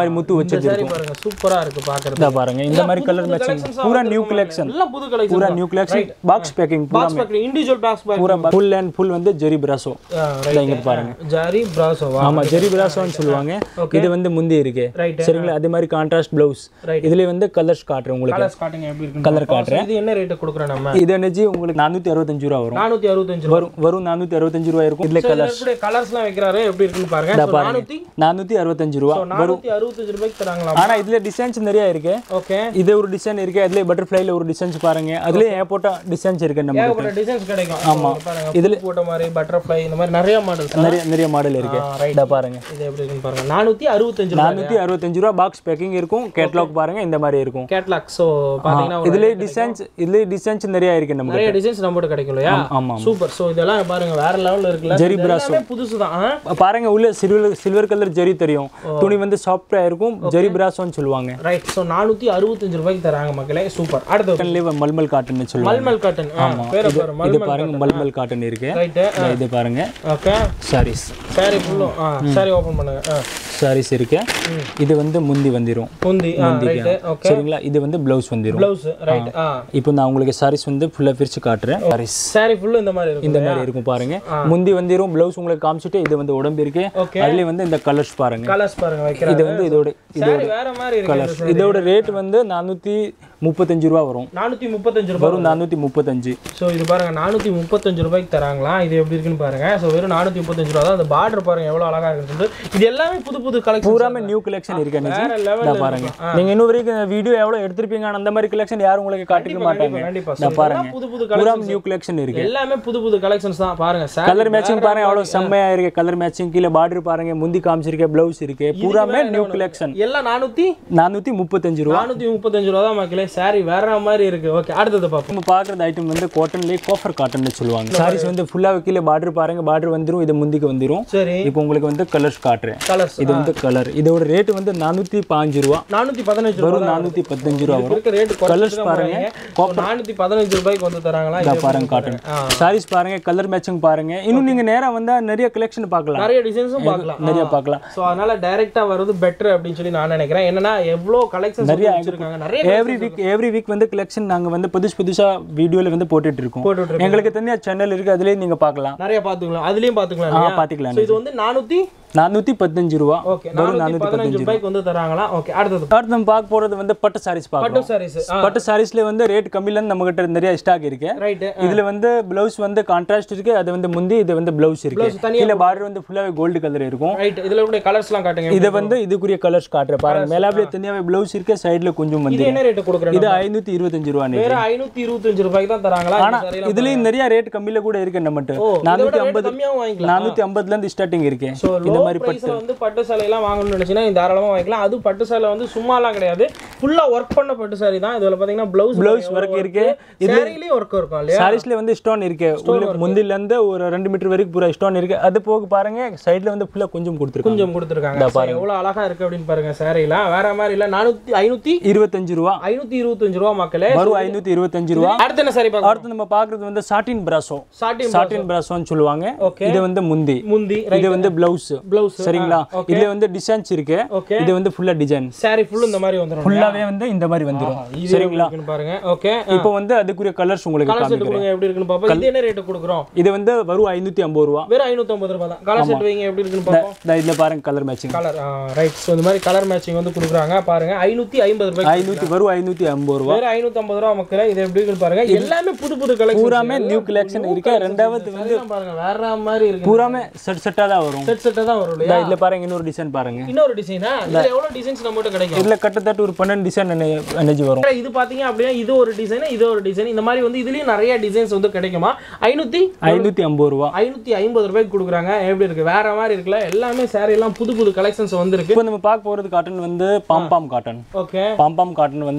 மாதிரி முத்து வச்சது சாரி பாருங்க சூப்பரா இருக்கு பாக்குறது இதா பாருங்க இந்த மாதிரி கலர் மேட்சிங் பூரா நியூ கலெக்ஷன் எல்லாம் புது கலெக்ஷன் பூரா நியூ கலெக்ஷன் பாக்ஸ் பேக்கிங் பூரா box pack individual box pack பூரா ஃபுல் அண்ட் ஃபுல் வந்து ஜெரி பிராசோ இங்க பாருங்க ஜாரி பிராசோவா ஆமா ஜெரி பிராசோன்னு சொல்லுவாங்க இது வந்து முந்தி இருக்கு Right. சரிங்களா அதே மாதிரி கான்ட்ராஸ்ட் பிளவுஸ் Right. இதுல வந்து கலர்ஸ் காட்டுறேன் உங்களுக்கு கலர் ஸ்டார்டிங் எப்படி இருக்கு கலர் காட்டுறேன் இது என்ன ரேட் கொடுக்குறோம் நம்ம இது எனர்ஜி உங்களுக்கு நானூத்தி அறுபத்தஞ்சு ரூபா வரும் நானூத்தி அறுபத்தஞ்சு ரூபா வரும் வரும் நானூத்தி அறுபத்தஞ்சு ரூபா இருக்கும் இதுல கலர் கலர்ஸ்லாம் வைக்கிறாரு எப்படி இருக்குன்னு பாருங்க So, நானூத்தி நானூத்தி அறுபத்தஞ்சு ரூபா நானூத்தி அறுபத்தஞ்சு ரூபாய்க்கு தராங்களா ஆனா இதுல டிசைன்ஸ் நிறைய இருக்கு ஓகே இது ஒரு டிசைன் இருக்கு அதுல பட்டர்ஃப்ளைல ஒரு டிசைன்ஸ் பாருங்க அதுல ஏர்போர்ட்டா டிசைன்ஸ் இருக்கு நம்ம ஏகப்பட்ட டிசைன்ஸ் கிடைக்கும் ஆமா பாருங்க இதுல போட்ட மாதிரி பட்டர்ஃப்ளை இந்த மாதிரி நிறைய மாடல்ஸ் நிறைய நிறைய மாடல் இருக்கு right. இத பாருங்க இது எப்படி இருக்குன்னு பாருங்க நானூத்தி அறுபத்தஞ்சு ரூபா நானூத்தி அறுபத்தஞ்சு ரூபா பாக்ஸ் பேக்கிங் இருக்கும் கேட்லாக் பாருங்க இந்த மாதிரி இருக்கும் கேட்லாக் ஸோ பாத்தீங்கன்னா ஒரு இதுல டிசைன்ஸ் இதுல டிசைன்ஸ் நிறைய இருக்கு நம்ம நிறைய டிசைன்ஸ் நம்மகிட்ட கிடைக்கும் இல்லையா ஆமா சூப்பர் ஸோ இதெல்லாம் பாருங்க வேற லெவல்ல இருக்குல்ல ஜெரி இது எல்லாமே புதுசு தான் பாருங்க உள்ள சில்வர் சில்வர் கலர் ஜெரி தெரியும் துணி வந்து சாஃப்டா இருக்கும் ஜெரி பிராசோன்னு சொல்லுவாங்க ரைட் ஸோ நானூத்தி அறுபத்தஞ்சு ரூபாய்க்கு தராங்க மக்களே சூப்பர் அடுத்து காட்டன்லயே மல்மல் காட்டன் சொல்லுவாங்க மல்மல் காட்டன் பேர பாரு இது பாருங்க மல்மல் காட்டன் இருக்கு ரைட்டு இது பாருங்க ஓகே சாரீஸ் சாரி ஃபுல்லும் ஆ சாரி ஓப்பன் பண்ணுங்க ஆ சாரீஸ் இருக்கு இது வந்து முந்தி வந்துரும் முந்தி ஆ ரைட்டு ஓகே சரிங்களா இது வந்து பிளவுஸ் வந்துரும் ப்ளவுஸ் ரைட் ஆ இப்போ நான் உங்களுக்கு சாரீஸ் வந்து ஃபுல்லா பிரிச்சு காட்டுறேன் சாரீஸ் சாரி ஃபுல்லும் இந்த மாதிரி இருக்கும் இந்த மாதிரி இருக்கும் பாருங்க முந்தி வந்துரும் பிளவுஸ் உங்களுக்கு காமிச்சிட்டு இது வந்து உடம்பு இருக்கு Okay. அதுலயே வந்து இந்த கலர்ஸ் பாருங்க கலர்ஸ் பாருங்க வைக்கிறாங்க இது வந்து இதோட சாரி வேற மாதிரி இருக்கு கலர்ஸ் இதோட ரேட் வந்து நானூத்தி முப்பத்தஞ்சு ரூபா வரும் நானூத்தி முப்பத்தஞ்சு ரூபாய் வரும் நானூத்தி முப்பத்தஞ்சு ஸோ இது பாருங்க நானூற்றி முப்பத்தஞ்சு ரூபாய்க்கு தராங்களா இது எப்படி இருக்குன்னு பாருங்க ஸோ வெறும் நானூற்றி முப்பத்தஞ்சு ரூபா தான் அந்த பார்டர் பாருங்க எவ்வளோ அழகா இருக்குன்னு சொல்லிட்டு இது எல்லாமே புது புது கலெக்ஷன் பூராமே நியூ கலெக்ஷன் இருக்கு அண்ணாச்சி. வேற level இதா பாருங்க நீங்க இன்னும் வரைக்கும் வீடியோ எவ்வளவு எடுத்திருப்பீங்க ஆனா அந்த மாதிரி கலெக்ஷன் யாரும் உங்களுக்கு காட்டிக்க மாட்டாங்க கண்டிப்பா இதா So, பாருங்க இதெல்லாம் புது புது பூரா கலெக்ஷன் நியூ கலெக்ஷன் இருக்கு எல்லாமே புது புது கலெக்ஷன்ஸ் தான் பாருங்க சார் கலர் மேட்சிங் பாருங்க அவ்வளவு செம்மையா இருக்கு கலர் மேட்சிங் கீழே பார்டர் பாருங்க முந்தி காமிச்சிருக்க பிளவுஸ் இருக்கு பூராமே நியூ கலெக்ஷன் எல்லாம் நானூற்றி நானூத்தி முப்பத்தஞ்சு ரூபா நானூற்றி முப்பத்தஞ்சு ரூபா தான் மக்களே சாரி வேற மாதிரி இருக்கு ஓகே அடுத்தது பார்ப்போம் நம்ம பாக்குறது ஐட்டம் வந்து காட்டன்லயே கோஃபர் காட்டன் சொல்லுவாங்க சாரீஸ் வந்து ஃபுல்லா கீழே பார்டர் பாருங்க பார்டர் வந்துரும் இது முந்திக்கு வந்துரும் சரி இப்போ உங்களுக்கு வந்து கலர்ஸ் காட்டுறேன் கலர்ஸ் இது வந்து கலர் இதோட ரேட் வந்து நானூத்தி பாஞ்சு ரூபா நானூற்றி பதினஞ்சு ரூபா வரும் நானூத்தி பதினஞ்சு ரூபா வரும் இருக்க ரேட்டு கலர்ஸ் பாருங்க நானூற்றி பதினஞ்சு ரூபாய்க்கு வந்து தராங்களா இதா இது பாருங்க காட்டன் சாரீஸ் பாருங்க கலர் மேட்சிங் பாருங்க இன்னும் நீங்க நேரா வந்தா நிறைய கலெக்ஷன் பார்க்கலாம் நிறைய டிசைன்ஸும் பார்க்கலாம் நிறைய பார்க்கலாம் ஸோ அதனால டைரக்டா வர்றது பெட்டர் அப்படின்னு சொல்லி நான் நினைக்கிறேன் என்னன்னா எவ்வளோ கலெக்ஷன்ஸ் நிறைய வச்சிருக்காங்க நிறைய எவ்ரி வீக் எவ்ரி வீக் வந்து கலெக்ஷன் நாங்க வந்து புதுசு புதுசா வீடியோல வந்து போட்டுட்டு இருக்கோம் போட்டுட்டு இருக்கோம். எங்களுக்கு தனியா சேனல் இருக்கு அதுலயே நீங்க பார்க்கலாம் நிறைய பார்த்துக்கலாம் அதுலயும் பார்த்துக்கலாம் ஆ இல்லையா? பாத்துக்கலாம் So இது வந்து நானூத்தி நானூத்தி பதினஞ்சு ரூபா ஓகே நானூத்தி பதினஞ்சு ரூபாய்க்கு வந்து தராங்களா ஓகே அடுத்தது அடுத்து நம்ம பார்க்க போறது வந்து பட்டு சாரீஸ் பட்டு பார்க்கலாம் சாரீஸ் பட்டு சாரீஸ்ல வந்து ரேட் கம்மியில இருந்து நம்ம கிட்ட நிறைய ஸ்டாக் இருக்கு ரைட்டு இதுல வந்து பிளவுஸ் வந்து கான்ட்ராஸ்ட் இருக்கு அது வந்து முந்தி இது வந்து பிளவுஸ் இருக்கு Blouse தனியா கீழே பார்டர் வந்து ஃபுல்லாவே கோல்டு கலர் இருக்கும் ரைட் இதுல கூட கலர்ஸ்லாம் காட்டுங்க இதை வந்து இதுக்குரிய கலர்ஸ் காட்டுறேன் பாருங்க மேலாப்ல தனியாவே பிளவுஸ் இருக்கு சைடுல கொஞ்சம் இது வந்து என்ன ரேட் கொடுக்குறேன் இது ஐநூத்தி இருபத்தஞ்சு ரூபா வேற ஐநூத்தி இருபத்தஞ்சு ரூபாய்க்கு தான் தராங்களா ஆனா இதுலயும் நிறைய ரேட் கம்மியில கூட இருக்கு நம்மகிட்ட ஓ நானூத்தி ஐம்பது ஐம்பது கம்மியாவும் வாங்கிக்கலாம் நானூத்தி ஐம்பதுல இருந்து ஸ்டார்டிங் இருக்கு ஸோ இந்த லோ மாதிரி ப்ரைஸில் வந்து பட்டு சேலையெல்லாம் வாங்கணும்னு நினைச்சீங்கன்னா இந்த தாராளமாக வாங்கிக்கலாம் அது பட்டு சேலை வந்து சும்மாலாம் கிடையாது ஃபுல்லாக ஒர்க் பண்ண பட்டு சாரி தான் இதில் பார்த்தீங்கன்னா ப்ளவுஸ் Blouse work இருக்கு. சாரிலையும் ஒர்க் இருக்கும் இல்லையா சாரீஸ்ல வந்து ஸ்டோன் இருக்கு உள்ள முந்தில இருந்து ஒரு ரெண்டு மீட்டர் வரைக்கும் பூரா ஸ்டோன் இருக்கு அது போக பாருங்க சைடுல வந்து ஃபுல்லா கொஞ்சம் கொடுத்துருக்காங்க கொஞ்சம் கொடுத்துருக்காங்க So, எவ்வளவு அழகா இருக்கு அப்படின்னு பாருங்க சாரிலாம் வேற மாதிரி இல்ல நானூத்தி ஐநூத்தி இருபத்தஞ்சு ரூபா ஐநூத்தி இருபத்தஞ்சு ரூபா மக்களே வரும் ஐநூத்தி இருபத்தஞ்சு ரூபா அடுத்து என்ன சாரி பார்க்கலாம் அடுத்து நம்ம பாக்குறது வந்து சாட்டின் பிராசோ சாட்டி சாட்டின் பிராசோன்னு சொல்லுவாங்க Okay. இது வந்து முந்தி முந்தி இது வந்து பிளவுஸ் பிளவுஸ் சரிங்களா இதுல வந்து டிசைன்ஸ் இருக்கு Okay. இது வந்து ஃபுல்லா டிசைன் சாரி ஃபுல் இந்த மாதிரி வந்துரும் ஃபுல்லாவே வந்து இந்த மாதிரி வந்துரும் சரிங்களா இருக்குன்னு பாருங்க ஓகே இப்போ வந்து அதுக்குரிய கலர்ஸ் உங்களுக்கு கலர் செட் காமிக்கிறேன் கொடுங்க எப்படி இருக்குன்னு பாப்போம் இது என்ன ரேட் கொடுக்குறோம் இது வந்து வரும் ஐநூத்தி ஐம்பது ரூபா வெறும் ஐநூத்தி ஐம்பது ரூபாய் தான் கலர் செட் வைங்க எப்படி இருக்குன்னு பாப்போம் இந்த இதுல பாருங்க colour matching colour right so இந்த மாதிரி கலர் மேட்சிங் வந்து கொடுக்குறாங்க பாருங்க ஐநூத்தி ஐம்பது ரூபாய் ஐநூத்தி வரும் ஐநூத்தி ஐம்பது ரூபா வேற ஐநூத்தி ஐம்பது ரூபா மக்களே இது எப்படி இருக்குன்னு பாருங்க எல்லாமே புது புது கலெக்ஷன் பூராமே நியூ கலெக்ஷன் இருக்கு ரெண்டாவது வந்து பாருங்க வேற மாதிரி இருக்கு பூராமே செட் செட்டா தான் வரும் செட் செட்டா தான் வரும் இல்லையா இந்த இதுல பாருங்க இன்னொரு டிசைன் பாருங்க இன்னொரு டிசைனா இதுல எவ்வளவு டிசைன்ஸ் நம்மகிட்ட கிடைக்கும் இதுல கிட்டத்தட்ட ஒரு பன்னெண்டு டிசைன் எனர்ஜி வரும் இது பாத்தீங்க அப்படின்னா இது ஒரு டிசைன் இது ஒரு டிசைன் இந்த மாதிரி வந்து இதுலயும் நிறைய டிசைன்ஸ் வந்து கிடைக்குமா ஐநூத்தி ஐநூத்தி ஐம்பது ரூபா ஐநூத்தி ஐம்பது ரூபாய்க்கு கொடுக்குறாங்க எப்படி இருக்கு வேற மாதிரி இருக்குல்ல எல்லாமே saree எல்லாம் புது புது கலெக்ஷன்ஸ் வந்திருக்கு இப்போ நம்ம பார்க்க போறது காட்டன் வந்து பாம்பாம் காட்டன் ஓகே பாம்பாம் காட்டன் வந்து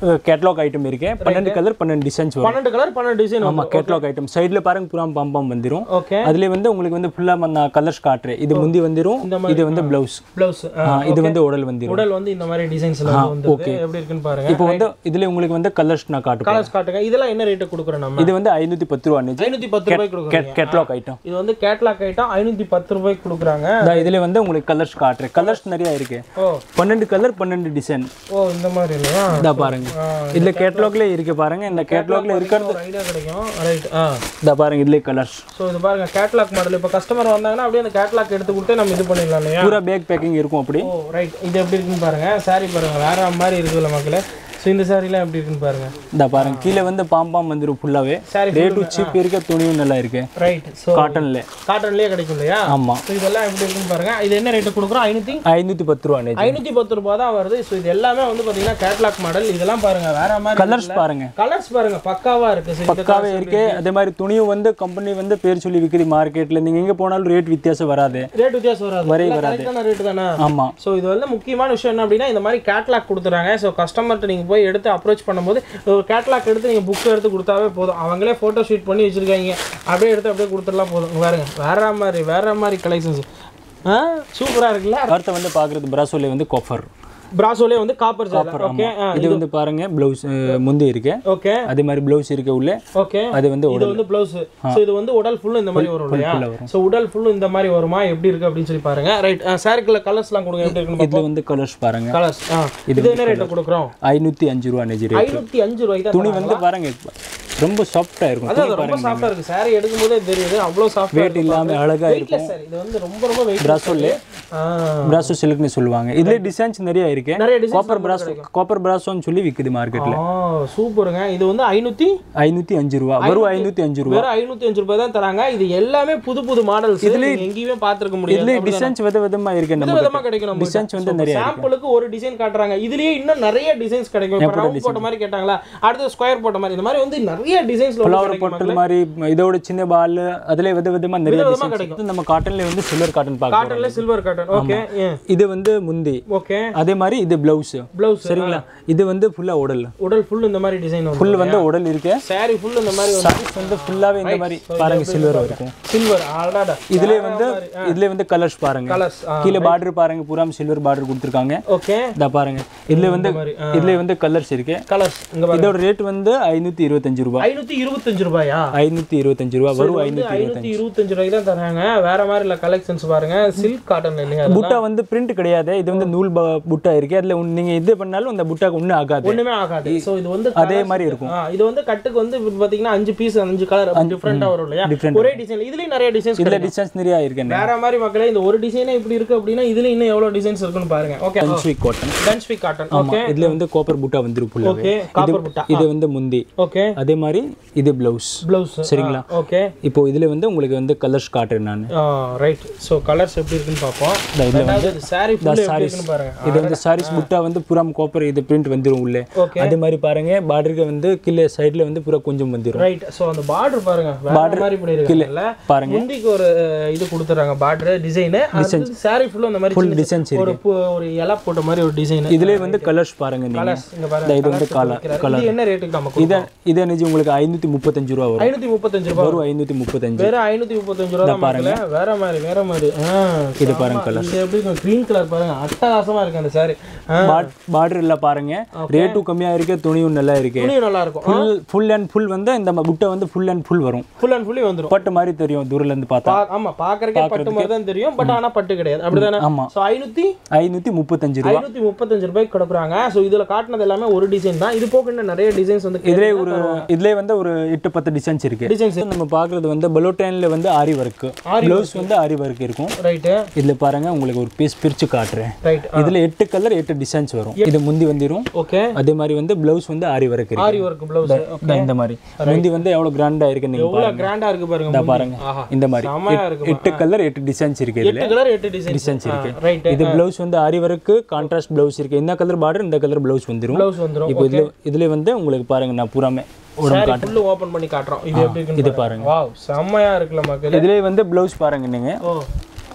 கேட்லாக் ஐட்டம் இருக்கு பன்னெண்டு கலர் பன்னெண்டு டிசைன்ஸ் வரும் பன்னெண்டு கலர் பன்னெண்டு டிசைன் ஆமா கேட்லாக் ஐட்டம் சைடுல பாருங்க புறா பம்பம் வந்துரும் ஓகே அதுல வந்து உங்களுக்கு வந்து ஃபுல்லா நான் கலர்ஸ் காட்டுறேன் இது முந்தி வந்துரும் இது வந்து பிளவுஸ் பிளவுஸ் இது வந்து உடல் வந்துரும் உடல் வந்து இந்த மாதிரி டிசைன்ஸ்ல வந்து எப்படி இருக்குன்னு பாருங்க இப்போ வந்து இதுல உங்களுக்கு வந்து கலர்ஸ் நான் காட்டுறேன் கலர்ஸ் காட்டுங்க இதெல்லாம் என்ன ரேட்டு கொடுக்குறோம் நம்ம இது வந்து ஐநூத்தி பத்து ரூபா அன்னைக்கு ஐநூத்தி பத்து ரூபாய்க்கு கொடுக்குறோம் கேட்லாக் ஐட்டம் இது வந்து கேட்லாக் ஐட்டம் ஐநூத்தி பத்து ரூபாய்க்கு கொடுக்குறாங்க இந்த இதுல வந்து உங்களுக்கு கலர்ஸ் காட்டுறேன் கலர்ஸ் நிறைய இருக்கு ஓ பன்னெண்டு கலர் பன்னெண்டு டிசைன் ஓ இந்த மாதிரி இல்லையா இதா பாருங்க இதுல கேட்லாக்ல இருக்கு பாருங்க இந்த கேட்லாக்ல இருக்கிறது ஒரு ஐடியா கிடைக்கும் ரைட் ஆ இதா பாருங்க இதுல கலர்ஸ் ஸோ இது பாருங்க கேட்லாக் மாடல் இப்போ கஸ்டமர் வந்தாங்கன்னா அப்படியே அந்த கேட்லாக் எடுத்து கொடுத்து நம்ம இது பண்ணிடலாம் இல்லையா பூரா பேக் பேக்கிங் இருக்கும் அப்படி ஓ ரைட் இது எப்படி இருக்குன்னு பாருங்க சாரி பாருங்க வேற மாதிரி இருக்குல்ல மக்களே ஸோ இந்த சாரிலாம் எப்படி இருக்குன்னு பாருங்க இந்த பாருங்க கீழே வந்து பாம்பாம் வந்துரும் ஃபுல்லாவே சாரி ரேட்டும் சீப் இருக்க துணியும் நல்லா இருக்கு ரைட் ஸோ காட்டன்ல காட்டன்லேயே கிடைக்கும் இல்லையா ஆமா ஸோ இதெல்லாம் எப்படி இருக்குன்னு பாருங்க இது என்ன ரேட்டு கொடுக்குறோம் ஐநூற்றி ஐநூத்தி பத்து ரூபா அன்னைக்கு ஐநூற்றி பத்து ரூபா தான் வருது ஸோ இது எல்லாமே வந்து பார்த்தீங்கன்னா கேட்லாக் மாடல் இதெல்லாம் பாருங்க வேற மாதிரி கலர்ஸ் பாருங்க கலர்ஸ் பாருங்க பக்காவா இருக்கு ஸோ இந்த பக்காவே இருக்கு அதே மாதிரி துணியும் வந்து கம்பெனி வந்து பேர் சொல்லி விற்கிது மார்க்கெட்ல நீங்க எங்க போனாலும் ரேட் வித்தியாசம் வராது ரேட் வித்தியாசம் வராது வரவே கரெக்டான ரேட்டு தானே ஆமா ஸோ இது வந்து முக்கியமான விஷயம் என்ன அப்படின்னா இந்த மாதிரி கேட்லாக் கொடுத்துறாங்க ஸோ கஸ்டமர்கிட்ட நீங்கள் போய் எடுத்து அப்ரோச் பண்ணும்போது ஒரு கேட்லாக் எடுத்து நீங்கள் புக் எடுத்து கொடுத்தாவே போதும் அவங்களே ஃபோட்டோ ஷூட் பண்ணி வச்சிருக்காங்க அப்படியே எடுத்து அப்படியே கொடுத்துடலாம் போதும் இங்க பாருங்க வேற மாதிரி வேற மாதிரி கலெக்ஷன்ஸ் ஆ சூப்பராக இருக்குல்ல அடுத்து வந்து பாக்குறது பிராசோல வந்து கொஃபர் பிராசோலே வந்து காப்பர் ஓகே இது வந்து பாருங்க பிளவுஸ் முந்தி இருக்கு ஓகே அதே மாதிரி பிளவுஸ் இருக்கு உள்ள ஓகே அது வந்து இது வந்து ப்ளவுஸ் ஸோ இது வந்து உடல் ஃபுல்லு இந்த மாதிரி வரும் இல்லையா ஸோ உடல் ஃபுல்லு இந்த மாதிரி வருமா எப்படி இருக்கு அப்படின்னு சொல்லி பாருங்க ரைட் சாரிக்குள்ள கலர்ஸ்லாம் கொடுங்க எப்படி இருக்குன்னு இதுல வந்து கலர்ஸ் பாருங்க கலர்ஸ் ஆ இது என்ன ரேட்டு கொடுக்குறோம் ஐநூத்தி அஞ்சு ரூபா நெஜி ரேட் ஐநூற்றி அஞ்சு ரூபாய்க்கு தான் துணி வந்து பாருங்க ரொம்ப சாஃப்டா இருக்கும் அதான் அது ரொம்ப சாஃப்டா இருக்கு சாரி எடுக்கும் போதே தெரியுது அவ்வளோ சாஃப்டா வெயிட் இல்லாம அழகா இருக்கும் வெயிட்லெஸ் சாரி இது வந்து ரொம்ப ரொம்ப வெயிட் பிராசோல பிராசோ சில்க்னு சொல்லுவாங்க இதுல டிசைன்ஸ் நிறைய இருக்கு நிறைய டிசைன் காப்பர் பிராசோ காப்பர் பிராசோன்னு சொல்லி விக்குது மார்க்கெட்ல ஆ சூப்பருங்க இது வந்து ஐநூத்தி ஐநூத்தி அஞ்சு ரூபா வெறும் ஐநூத்தி அஞ்சு ரூபா வெறும் ஐநூத்தி அஞ்சு ரூபாய் தான் தராங்க இது எல்லாமே புது புது மாடல்ஸ் இதுல எங்கேயுமே பார்த்திருக்க முடியாது இதுல டிசைன்ஸ் வித விதமா இருக்கு வித நம்ம விதமா கிடைக்கும் நம்ம டிசைன்ஸ் வந்து நிறைய சாம்பிளுக்கு ஒரு டிசைன் காட்டுறாங்க இதுலயே இன்னும் நிறைய டிசைன்ஸ் கிடைக்கும் இப்போ ரவுண்ட் போட்ட மாதிரி கேட்டாங்களா அடுத்து ஸ்கொயர் போட்ட மாதிரி இந்த மாதிரி வந்து நிறைய டிசைன்ஸ்ல ஃப்ளவர் போட்டது மாதிரி இதோட சின்ன பால் அதுல வித விதமா நிறைய டிசைன்ஸ் நம்ம காட்டன்ல வந்து சில்வர் காட்டன் பார்க்கலாம் காட்டன்ல சில்வர் காட்டன் ஓகே இது வந்து முந்தி ஓகே அதே மாதிரி இது பிளவுஸ் பிளவுஸ் சரிங்களா இது வந்து ஃபுல்லா உடல் உடல் ஃபுல் இந்த மாதிரி டிசைன் வந்து ஃபுல் வந்து உடல் இருக்கு சாரி ஃபுல் இந்த மாதிரி சாரீஸ் வந்து ஃபுல்லாவே இந்த மாதிரி பாருங்க சில்வர் இருக்கும் சில்வர் ஆடாடா இதுல வந்து இதுல வந்து கலர்ஸ் பாருங்க கலர்ஸ் கீழே பார்டர் பாருங்க பூரா சில்வர் பார்டர் கொடுத்துருக்காங்க ஓகே இதா பாருங்க இதுல வந்து இதுல வந்து கலர்ஸ் இருக்கு கலர்ஸ் இங்க பாருங்க இதோட ரேட் வந்து ஐநூத்தி இருபத்தஞ்சு ரூபாய் ஐநூத்தி இருபத்தஞ்சு ரூபாயா ஐநூத்தி இருபத்தஞ்சு ரூபாய் வரும் வந்து ஐநூத்தி ஐநூத்தி இருபத்தஞ்சு ரூபாய்க்கு தான் தராங்க வேற மாதிரி இல்ல கலெக்ஷன்ஸ் பாருங்க சில்க் காட்டன் இல்லையா அது? புட்டா வந்து பிரிண்ட் கிடையாது இது வந்து நூல் ப- புட்டா இருக்கு அதுல உன்- நீங்க இது பண்ணாலும் அந்த புட்டாக்கு ஒண்ணும் ஆகாது ஒண்ணுமே ஆகாது சோ இது வந்து அதே மாதிரி இருக்கும் ஆ, இது வந்து கட்டுக்கு வந்து இப்ப பாத்தீங்கன்னா அஞ்சு பீஸ் அஞ்சு கலர் டிஃப்ரெண்டா வரும் இல்லையா different. ஒரே டிசைன் இதுலயும் நிறைய டிசைன்ஸ் இதுல டிசைன்ஸ் நிறைய இருக்கு வேற மாதிரி மக்களே இந்த ஒரு டிசைனே இப்படி இருக்கு அப்படின்னா இதுல இன்னும் எவ்வளவு டிசைன்ஸ் இருக்குன்னு பாருங்க ஓகே ஸ்வீட் காட்டன் டன்ஸ்வி காட்டன் ஓகே இதுல வந்து காப்பர் புட்டா வந்துரும் ஃபுல்லாவே ஓகே காப்பர் புட்டா இது வந்து முந்தி ஓகே அதே மாதிரி இது பிளவுஸ் பிளவுஸ் சரிங்களா? ஓகே இப்போ இதுல வந்து உங்களுக்கு வந்து கலர்ஸ் காட்டுறேன் நான் ரைட் சோ கலர்ஸ் எப்படி இருக்குன்னு பார்ப்போம் இந்த இதுல வந்து அதாவது சாரி ஃபுல் எப்படி இருக்குன்னு பாருங்க இது வந்து சாரீஸ் புட்டா வந்து புறம் காப்பர் இது பிரிண்ட் வந்துரும் உள்ளே ஓகே அதே மாதிரி பாருங்க பார்டருக்கு வந்து கீழே சைடுல வந்து புறா கொஞ்சம் வந்துரும் ரைட் சோ அந்த பார்டர் பாருங்க வேற மாதிரி இப்படி இருக்குல்ல பாருங்க முந்திக்கு ஒரு அஹ், இது கொடுத்துறாங்க பார்டர் டிசைன் சாரி ஃபுல்லா அந்த மாதிரி சின்ன- டிசைன்ஸ் ஒரு பூ- ஒரு இலை போட்ட மாதிரி ஒரு டிசைன் இதுலயே வந்து கலர்ஸ் பாருங்க நீங்க கலர்ஸ் இங்க பாருங்க இது வந்து கலர் இது என்ன ரேட்டுக்கு நமக்கு இதை இதை நிஜம் உங்களுக்கு ஐநூத்தி முப்பத்தஞ்சு ரூபா வரும் ஐநூத்தி முப்பத்தஞ்சு ரூபாய் வரும் ஐநூத்தி முப்பத்தஞ்சு வேற ஐநூத்தி முப்பத்தஞ்சு ரூபா தான் பாருங்க வேற மாதிரி வேற மாதிரி ஆ, இது பாருங்க கலர் இது எப்படி இருக்கும் கிரீன் கலர் பாருங்க அட்டகாசமா இருக்கு அந்த சாரி பார்டர் இல்ல பாருங்க ரேட்டும் கம்மியா இருக்கு துணியும் நல்லா இருக்கு துணியும் நல்லா இருக்கும் ஃபுல் ஃபுல் அண்ட் ஃபுல் வந்து இந்த ம- புட்டை வந்து ஃபுல் அண்ட் ஃபுல் வரும் ஃபுல் அண்ட் ஃபுல்லி வந்துரும் பட்டு மாதிரி தெரியும் தூரத்துல இருந்து பார்த்தா பா- ஆமா பாக்குறதுக்கே பட்டு மாதிரி தான் தெரியும் பட் ஆனா பட்டு கிடையாது அப்படிதானே ஆமா சோ ஐநூத்தி ஐநூத்தி முப்பத்தஞ்சு ரூபா ஐநூத்தி முப்பத்தஞ்சு ரூபாய்க்கு கொடுக்குறாங்க சோ இதுல காட்டுனது எல்லாமே ஒரு டிசைன் தான் இது போக இன்னும் நிறைய டிசைன்ஸ் வந்து இதுல ஒரு இதுல வந்து ஒரு எட்டு பத்து டிசைன்ஸ் இருக்கு டிசைன்ஸ் நம்ம பாக்குறது வந்து பலோட்டைன்ல வந்து ஆரி ஒர்க் ப்ளவுஸ் வந்து ஆரி ஒர்க் இருக்கும் ரைட்டு இதுல பாருங்க உங்களுக்கு ஒரு பீஸ் பிரிச்சு காட்டுறேன் ரைட் இதுல எட்டு கலர் எட்டு டிசைன்ஸ் வரும் இது முந்தி வந்துரும் ஓகே அதே மாதிரி வந்து ப்ளவுஸ் வந்து ஆரி ஒர்க் இருக்கு ஆரி ஒர்க் பிளவுஸ் இந்தா இந்த மாதிரி முந்தி வந்து எவ்வளவு கிராண்டா இருக்கு நீங்க எவ்வளவு கிராண்டா இருக்கு பாருங்க இதா முந்தி. பாருங்க ஆஹா இந்த மாதிரி செமையா இருக்கு எட்டு கலர் எட்டு டிசைன்ஸ் இருக்கு இதுல எட்டு கலர் எட்டு டிசைன் டிசைன்ஸ் இருக்கு ரைட் இது ப்ளவுஸ் வந்து ஆரி ஒர்க் கான்ட்ராஸ்ட் ப்ளவுஸ் இருக்கு இந்த கலர் பார்டர் இந்த கலர் ப்ளவுஸ் வந்துரும் பிளவுஸ் வந்துரும் இப்போ இதுல இதுல வந்து உங்களுக்கு பாருங்க நான் பூராமே உடம்பு சாரி ஃபுல்லு ஓபன் பண்ணி காட்டுறோம் இது எப்படி இது இருக்கு பாருங்க வாவ் செம்மையா இருக்குல்ல மக்களே இதுல வந்து ப்ளவுஸ் பாருங்க நீங்க ஓ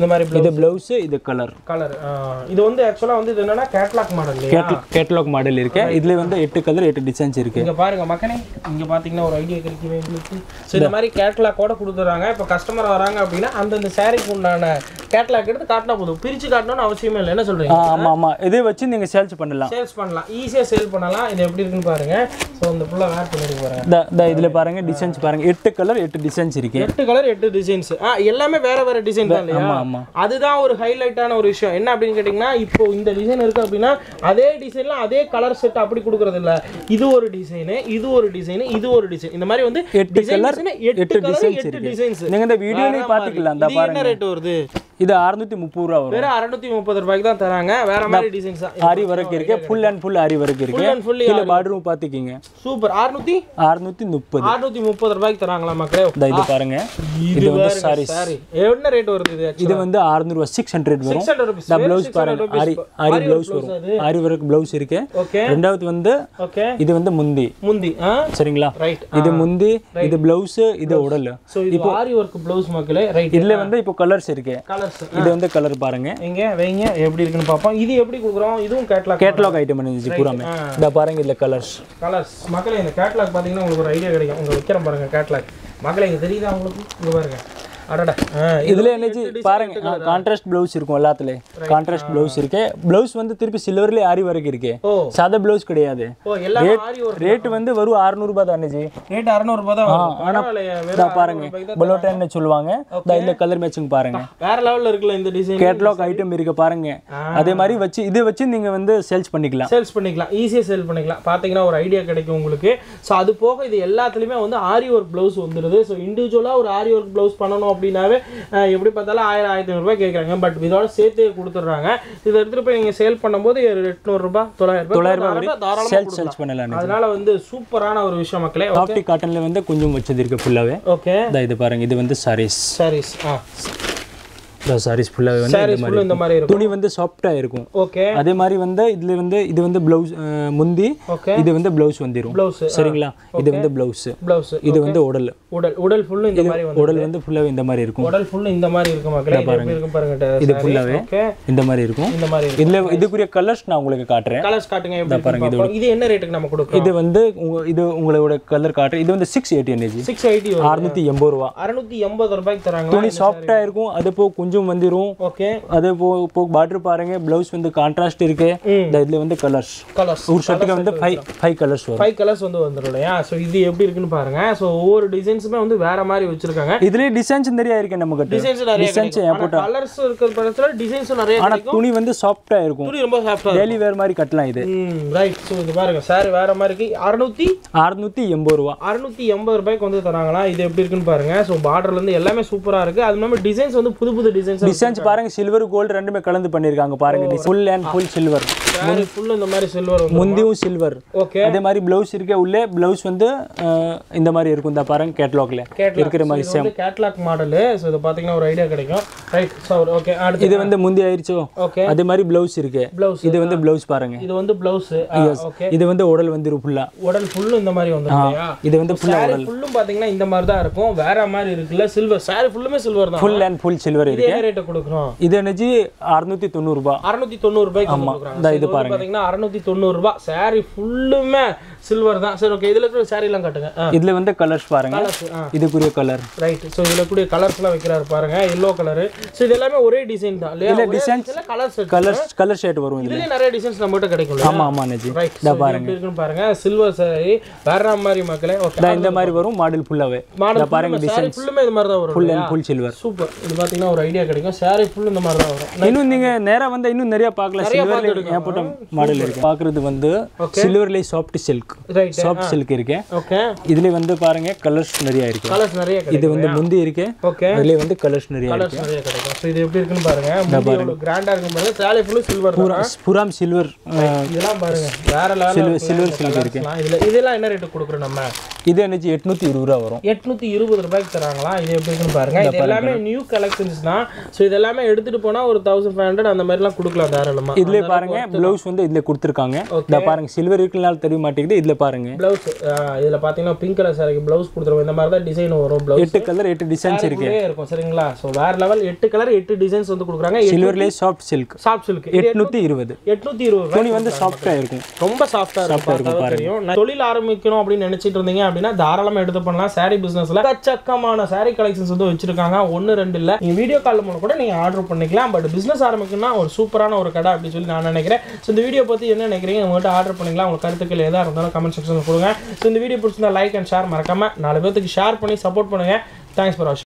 இந்த மாதிரி இது பிளவுஸ் இது கலர் கலர் இது வந்து ஆக்சுவலா வந்து இது என்னன்னா கேட்லாக் மாடல் இல்லையா கேட்டலாக் மாடல் இருக்கு இதுல வந்து எட்டு கலர் எட்டு டிசைன்ஸ் இருக்கு இங்க பாருங்க மக்கனே இங்க பாத்தீங்கன்னா ஒரு ஐடியா கிடைக்குது எங்களுக்கு ஸோ இந்த மாதிரி கேட்லாக்கோட கொடுத்துறாங்க இப்போ கஸ்டமர் வராங்க அப்படின்னா அந்தந்த சாரிக்கு உண்டான கேட்லாக் எடுத்து காட்டினா போதும் பிரிச்சு காட்டணும்னு அவசியமே இல்லை என்ன சொல்றீங்க ஆ, ஆமா ஆமா இதை வச்சு நீங்க சேல்ஸ் பண்ணலாம் சேல்ஸ் பண்ணலாம் ஈஸியாக சேல் பண்ணலாம் இது எப்படி இருக்குன்னு பாருங்க ஸோ இந்த ஃபுல்லாக வேர் பண்ணிட்டு பாருங்க இந்த இந்த இதுல பாருங்க டிசைன்ஸ் பாருங்க எட்டு கலர் எட்டு டிசைன்ஸ் இருக்கு எட்டு கலர் எட்டு டிசைன்ஸ் ஆ எல்லாமே வேற வேற டிசைன் தான் இல்லையா ஆமா ஆமா அதுதான் ஒரு ஹைலைட்டான ஒரு விஷயம் என்ன அப்படின்னு கேட்டிங்கன்னா இப்போ இந்த டிசைன் இருக்கு அப்படின்னா அதே டிசைன்ல அதே கலர் செட் அப்படி கொடுக்கறது இல்ல இது ஒரு டிசைனு இது ஒரு டிசைன் இது ஒரு டிசைன் இந்த மாதிரி வந்து எட்டு design colour, design, எட்டு எட்டு கலர் designs எட்டு இருக்கு. டிசைன்ஸ் நீங்க இந்த வீடியோலயே பாத்துக்கலாம் இந்த இது என்ன பாருங்க ரேட் வருது இது அறுநூத்தி முப்பது ரூபா வரும் வெறும் அறுநூத்தி முப்பது ரூபாய்க்கு தான் தராங்க வேற மாதிரி டிசைன்ஸ் தான் ஆரி ஒர்க் இருக்கு full and full aari work இருக்கு Full and fully கீழே பார்டரும் பாத்துக்கீங்க சூப்பர் அறுநூத்தி அறுநூத்தி முப்பது அறுநூத்தி முப்பது ரூபாய்க்கு தராங்களா மக்களே இந்த இது பாருங்க இது வந்து சாரீஸ் சாரி என்ன ரேட் வருது இது இது வந்து 600 ரூபா சிக்ஸ் ஹண்ட்ரட் வரும் 600 rupees. இந்த வெறும் ப்ளவுஸ் 600 பாருங்க rupees. ஆரி ஆரி ப்ளவுஸ் வரும் ஆரி ஒர்க் ப்ளவுஸ் இருக்கு ஓகே ரெண்டாவது வந்து ஓகே இது வந்து முந்தி முந்தி ஆ சரிங்களா ரைட் இது முந்தி இது ப்ளவுஸ் இது உடல் ஸோ இது ஆரி ஒர்க் ப்ளவுஸ் மக்களே ரைட் இதுல வந்து இப்போ கலர்ஸ் இருக்கு கலர்ஸ் இது வந்து கலர் பாருங்க எங்க வைங்க எப்படி இருக்குன்னு பார்ப்போம் இது எப்படி கொடுக்குறோம் இதுவும் கேட்லாக் கேட்டலாக் ஐட்டம் இருந்துச்சு பூராமே இந்த பாருங்க இதுல கலர்ஸ் கலர்ஸ் மக்களே இந்த கேட்லாக் பார்த்தீங்கன்னா உங்களுக்கு ஒரு ஐடியா கிடைக்கும் உங்க வைக்கிறேன் பாருங்க கேட்லாக் மக்களே இங்க தெரியுதா உங்களுக்கு இங்க பாருங்க அடடா ஆ, இது இதுல என்னச்சு பாருங்க கான்ட்ராஸ்ட் ப்ளவுஸ் இருக்கும் எல்லாத்துலயும் கான்ட்ராஸ்ட் ப்ளவுஸ் இருக்கு ப்ளவுஸ் வந்து திருப்பி சில்வர்லயே ஆரி வரைக்கும் இருக்கு ஓ சாதா ப்ளவுஸ் கிடையாது ஓ எல்லாம் ஆரி ஒர்க் ரேட் வந்து வரும் 600 ரூபாய் தான் அண்ணிஜி ரேட் அறுநூறுபா தான் வரும் பரவாயில்லையே இதா வெறும் பாருங்க பலோட்டான்னு சொல்லுவாங்க இந்த இதுல கலர் மேட்சிங் பாருங்க வேற லெவல்ல இருக்குல்ல இந்த டிசைன் கேட்லாக் ஐட்டம் இருக்கு பாருங்க அதே மாதிரி வச்சு இதை வச்சு நீங்க வந்து சேல்ஸ் பண்ணிக்கலாம் சேல்ஸ் பண்ணிக்கலாம் ஈஸியாக சேல் பண்ணிக்கலாம் பார்த்தீங்கன்னா ஒரு ஐடியா கிடைக்கும் உங்களுக்கு ஸோ அது போக இது எல்லாத்துலேயுமே வந்து ஆரி ஒர்க் ப்ளவுஸ் வந்துடுது ஸோ இண்டிவிஜுவலாக ஒரு ஆரி ஒர்க் ப்ளவுஸ் பண்ணணும் அப்படின்னாவே அஹ், எப்படி பார்த்தாலும் ஆயிரம் ஆயிரத்தி ஐநூறுரூவா கேட்குறாங்க பட் இதோட சேர்த்து கொடுத்துட்றாங்க இதை எடுத்துகிட்டு போய் நீங்கள் சேல் பண்ணும்போது எட்நூறுரூபா தொள்ளாயிரம் தொள்ளாயிரம் ரூபாய் ரூபாய் தாராளமாக சேல்ஸ் சேல்ஸ் பண்ணலாம் அதனால வந்து சூப்பரான ஒரு விஷயம் மக்களே சாஃப்டி காட்டன்ல வந்து கொஞ்சம் வச்சது இருக்கு ஃபுல்லாவே ஓகே இந்த இது பாருங்க இது வந்து சாரீஸ் சாரீஸ் ஆ இந்த சாரீஸ் ஃபுல்லாவே வந்து சாரீஸ் ஃபுல்லும் இந்த மாதிரி இருக்கும் துணி வந்து சாஃப்டா இருக்கும் ஓகே அதே மாதிரி வந்து இதுல வந்து இது வந்து பிளவுஸ் முந்தி ஓகே இது வந்து பிளவுஸ் வந்துரும் ப்ளவுஸ் சரிங்களா இது வந்து பிளவுஸ் ப்ளவுஸ் இது வந்து உடல் உடல் உடல் ஃபுல்லும் இந்த மாதிரி வந்து உடல் வந்து ஃபுல்லாவே இந்த மாதிரி இருக்கும் உடல் ஃபுல்லும் இந்த மாதிரி இருக்கும் மக்களே இது எப்படி இருக்கும் பாருங்க இது ஃபுல்லாவே ஓகே இந்த மாதிரி இருக்கும் இந்த மாதிரி இருக்கும் இதுல இதுக்குரிய கலர்ஸ் நான் உங்களுக்கு காட்டுறேன் கலர்ஸ் காட்டுங்க எப்படி இருக்குன்னு பார்ப்போம். இது என்ன ரேட்டுக்கு நம்ம கொடுக்குறோம் இது வந்து உங்க- இது உங்களோட கலர் காட்டுறேன் இது வந்து six eighty energy six eighty வரும் அறுநூத்தி எண்பது ரூபா அறுநூத்தி எண்பது ரூபாய்க்கு தராங்களா துணி சாஃப்டா இருக்கும் அது போ கொஞ்சம் வந்துரும் ஓகே அது போ போ பார்டர் பாருங்க பிளவுஸ் வந்து கான்ட்ராஸ்ட் இருக்கு இந்த இதுல வந்து கலர்ஸ் கலர்ஸ் ஒரு ஷர்ட்டுக்கு வந்து ஃபைவ் ஃபைவ் கலர்ஸ் வரும் ஃபைவ் கலர்ஸ் வந்து வந்துடும் இல்லையா ஸோ இது எப்படி இருக்குன்னு பாருங்க ஸோ ஒவ்வொரு டிசைன்ஸுமே வந்து வேற மாதிரி வச்சிருக்காங்க இதுலயே டிசைன்ஸ் நிறைய இருக்கு நம்ம கிட்ட டிசைன்ஸ் நிறைய டிசைன்ஸ் கிடைக்கும் கலர்ஸ் இருக்கிற படத்துல டிசைன்ஸும் நிறைய ஆனா கிடைக்கும் துணி வந்து சாஃப்டா இருக்கும் துணி ரொம்ப சாஃப்டா டெய்லி வேர் மாதிரி கட்டலாம் இது ம் ரைட் ஸோ இது பாருங்க சார் வேற மாதிரி இருக்கு அறுநூத்தி அறுநூத்தி எண்பது ரூபா அறுநூத்தி எண்பது ரூபாய்க்கு வந்து தராங்களா இது எப்படி இருக்குன்னு பாருங்க ஸோ பார்டர்ல இருந்து எல்லாமே சூப்பரா இருக்கு அது இல்லாமல் டிசைன்ஸ் வந்து புது புது டிசைன்ஸ் டிசைன்ஸ் பாருங்க சில்வர் கோல்டு ரெண்டுமே கலந்து பண்ணிருக்காங்க பாருங்க full and full silver full இந்த மாதிரி சில்வர் வந்து முந்தியும் சில்வர் ஓகே அதே மாதிரி பிளவுஸ் இருக்க உள்ளே பிளவுஸ் வந்து அஹ், இந்த மாதிரி இருக்கும் இந்த பாருங்க கேட்லாக்ல இருக்கிற மாதிரி இது வந்து கேட்லாக் மாடலு ஸோ இது பார்த்தீங்கன்னா ஒரு ஐடியா கிடைக்கும் ரைட் ஸோ ஓகே அடுத்து இது வந்து முந்தி ஆயிடுச்சோ ஓகே அதே மாதிரி பிளவுஸ் இருக்கு Blouse. இது வந்து பிளவுஸ் பாருங்க இது வந்து பிளவுஸ் ஓகே இது வந்து உடல் வந்துரும் ஃபுல்லா உடல் ஃபுல்லும் இந்த மாதிரி வந்துடும் இல்லையா இது வந்து ஃபுல்லா சாரி ஃபுல்லும் பார்த்தீங்கன்னா இந்த மாதிரி தான் இருக்கும் வேற மாதிரி இருக்குல்ல சில்வர் சாரி ஃபுல்லுமே சில்வர் தான் ஃபுல் அண்ட் ஃபுல் சில்வர் இது இருக்கு என்ன ரேட்டு கொடுக்குறோம் இது என்னச்சு அறுநூத்தி தொண்ணூறு ரூபாய் அறுநூத்தி தொண்ணூறு ரூபாய்க்கு வந்து கொடுக்குறாங்க இது பாருங்க பார்த்தீங்கன்னா அறுநூத்தி தொண்ணூறு ரூபாய் சாரி ஃபுல்லுமே சில்வர் தான் சரி ஓகே இதுல இருக்கிற சாரி எல்லாம் காட்டுங்க இதுல வந்து கலர்ஸ் பாருங்க கலர்ஸ் ஆ இதுக்குரிய கலர் ரைட் ஸோ இதுல கூடிய கலர்ஸ்லாம் வைக்கிறாரு பாருங்க எல்லோ கலர் ஸோ இது எல்லாமே ஒரே டிசைன் தான் இல்லையா designs colours colours colour shade வரும் இதுல இதுலயே நிறைய டிசைன்ஸ் நம்ம கிட்ட கிடைக்கும் ஆமா ஆமா நஜி ரைட் எப்படி இருக்குன்னு பாருங்க சில்வர் சாரி வேற மாதிரி மக்களே ஓகே இதா இந்த மாதிரி வரும் மாடல் ஃபுல்லாவே மாடல் பாருங்க சாரி ஃபுல்லுமே இந்த மாதிரி தான் வரும் full and full silver super இது பாத்தீங்கன்னா ஒரு ஐடியா கிடைக்கும் சாரி ஃபுல் இந்த மாதிரி தான் வரும் இன்னும் நீங்க நேரா வந்தா இன்னும் நிறைய பார்க்கலாம் சில்வர்ல ஏற்பட்ட மாடல் இருக்கு பாக்குறது வந்து சில்வர்ல soft silk right soft silk இருக்கு ஓகே இதுல வந்து பாருங்க கலர்ஸ் நிறைய இருக்கு கலர்ஸ் நிறைய இது கிடைக்கும் வந்து முந்தி இருக்கு ஓகே அதுல வந்து கலர்ஸ் நிறைய இருக்கு கலர்ஸ் நிறைய கிடைக்கும் ஸோ இது எப்படி இருக்குன்னு பாருங்க முந்தி எவ்வளவு கிராண்டா இருக்கும் பாருங்க சாரி ஃபுல்லு சில்வர் தான் புராம் சில்வர் இதெல்லாம் பாருங்க வேற லெவலில் சில்வர் சில்க் இருக்கு இதுல இதெல்லாம் என்ன ரேட்டு கொடுக்குறோம் நம்ம இது என்னச்சு எட்நூத்தி இருபது ரூபா வரும் எட்நூத்தி இருபது ரூபாய்க்கு தராங்களா இது எப்படி இருக்குன்னு பாருங்க இது எல்லாமே நியூ கலெக்ஷன்ஸ் தான் ஸோ இதெல்லாமே எடுத்துகிட்டு போனால் ஒரு தௌசண்ட் ஃபைவ் ஹண்ட்ரட் அந்த மாதிரிலாம் கொடுக்கலாம் தாராளமாக இதுல பாருங்க ப்ளவுஸ் வந்து இதுல கொடுத்துருக்காங்க இந்த பாருங்க சில்வர் இருக்குனால தெரிய மாட்டேங்குது இதுல பாருங்க ப்ளவுஸ் இதில் பார்த்தீங்கன்னா பிங்க் கலர் சாரிக்கு ப்ளவுஸ் கொடுத்துருவோம் இந்த மாதிரி தான் டிசைன் வரும் ப்ளவுஸ் எட்டு கலர் எட்டு டிசைன்ஸ் இருக்கு இருக்கும் சரிங்களா ஸோ வேற லெவல் எட்டு கலர் எட்டு டிசைன்ஸ் வந்து கொடுக்குறாங்க சில்வர்லேயே சாஃப்ட் சில்க் சாஃப்ட் சில்க் எட்நூத்தி இருபது எட்நூத்தி இருபது துணி வந்து சாஃப்டா இருக்கும் ரொம்ப சாஃப்டா இருக்கும் பார்த்தாவே தெரியும் நான் தொழில் ஆரம்பிக்கணும் அப்படின்னு நினைச்சிட்டு இருந்தீங்க அப்படின்னா தாராளமா எடுத்து பண்ணலாம் சாரி பிசினஸ்ல எக்கச்சக்கமான சாரி கலெக்ஷன்ஸ் வந்து வச்சிருக்காங்க ஒன்னு ரெண்டு இல்ல நீங்க வீடியோ கால் மூலம் கூட நீங்க ஆர்டர் பண்ணிக்கலாம் பட் பிசினஸ் ஆரம்பிக்கணும்னா ஒரு சூப்பரான ஒரு கடை அப்படின்னு சொல்லி நான் நினைக்கிறேன் ஸோ இந்த வீடியோ பத்தி என்ன நினைக்கிறீங்க உங்கள்கிட்ட ஆர்டர் பண்ணிக்கலாம் உங்க கருத்துக்கள் எதா இருந்தாலும் கமெண்ட் செக்ஷன்ல கொடுங்க ஸோ இந்த வீடியோ பிடிச்சிருந்தா லைக் அண்ட் ஷேர் மறக்காம நாலு பேர்த்துக்கு ஷேர் பண்ணி சப்போர்ட் பண்ணுங்க தேங்க்ஸ் ஃபார் வாட்சிங்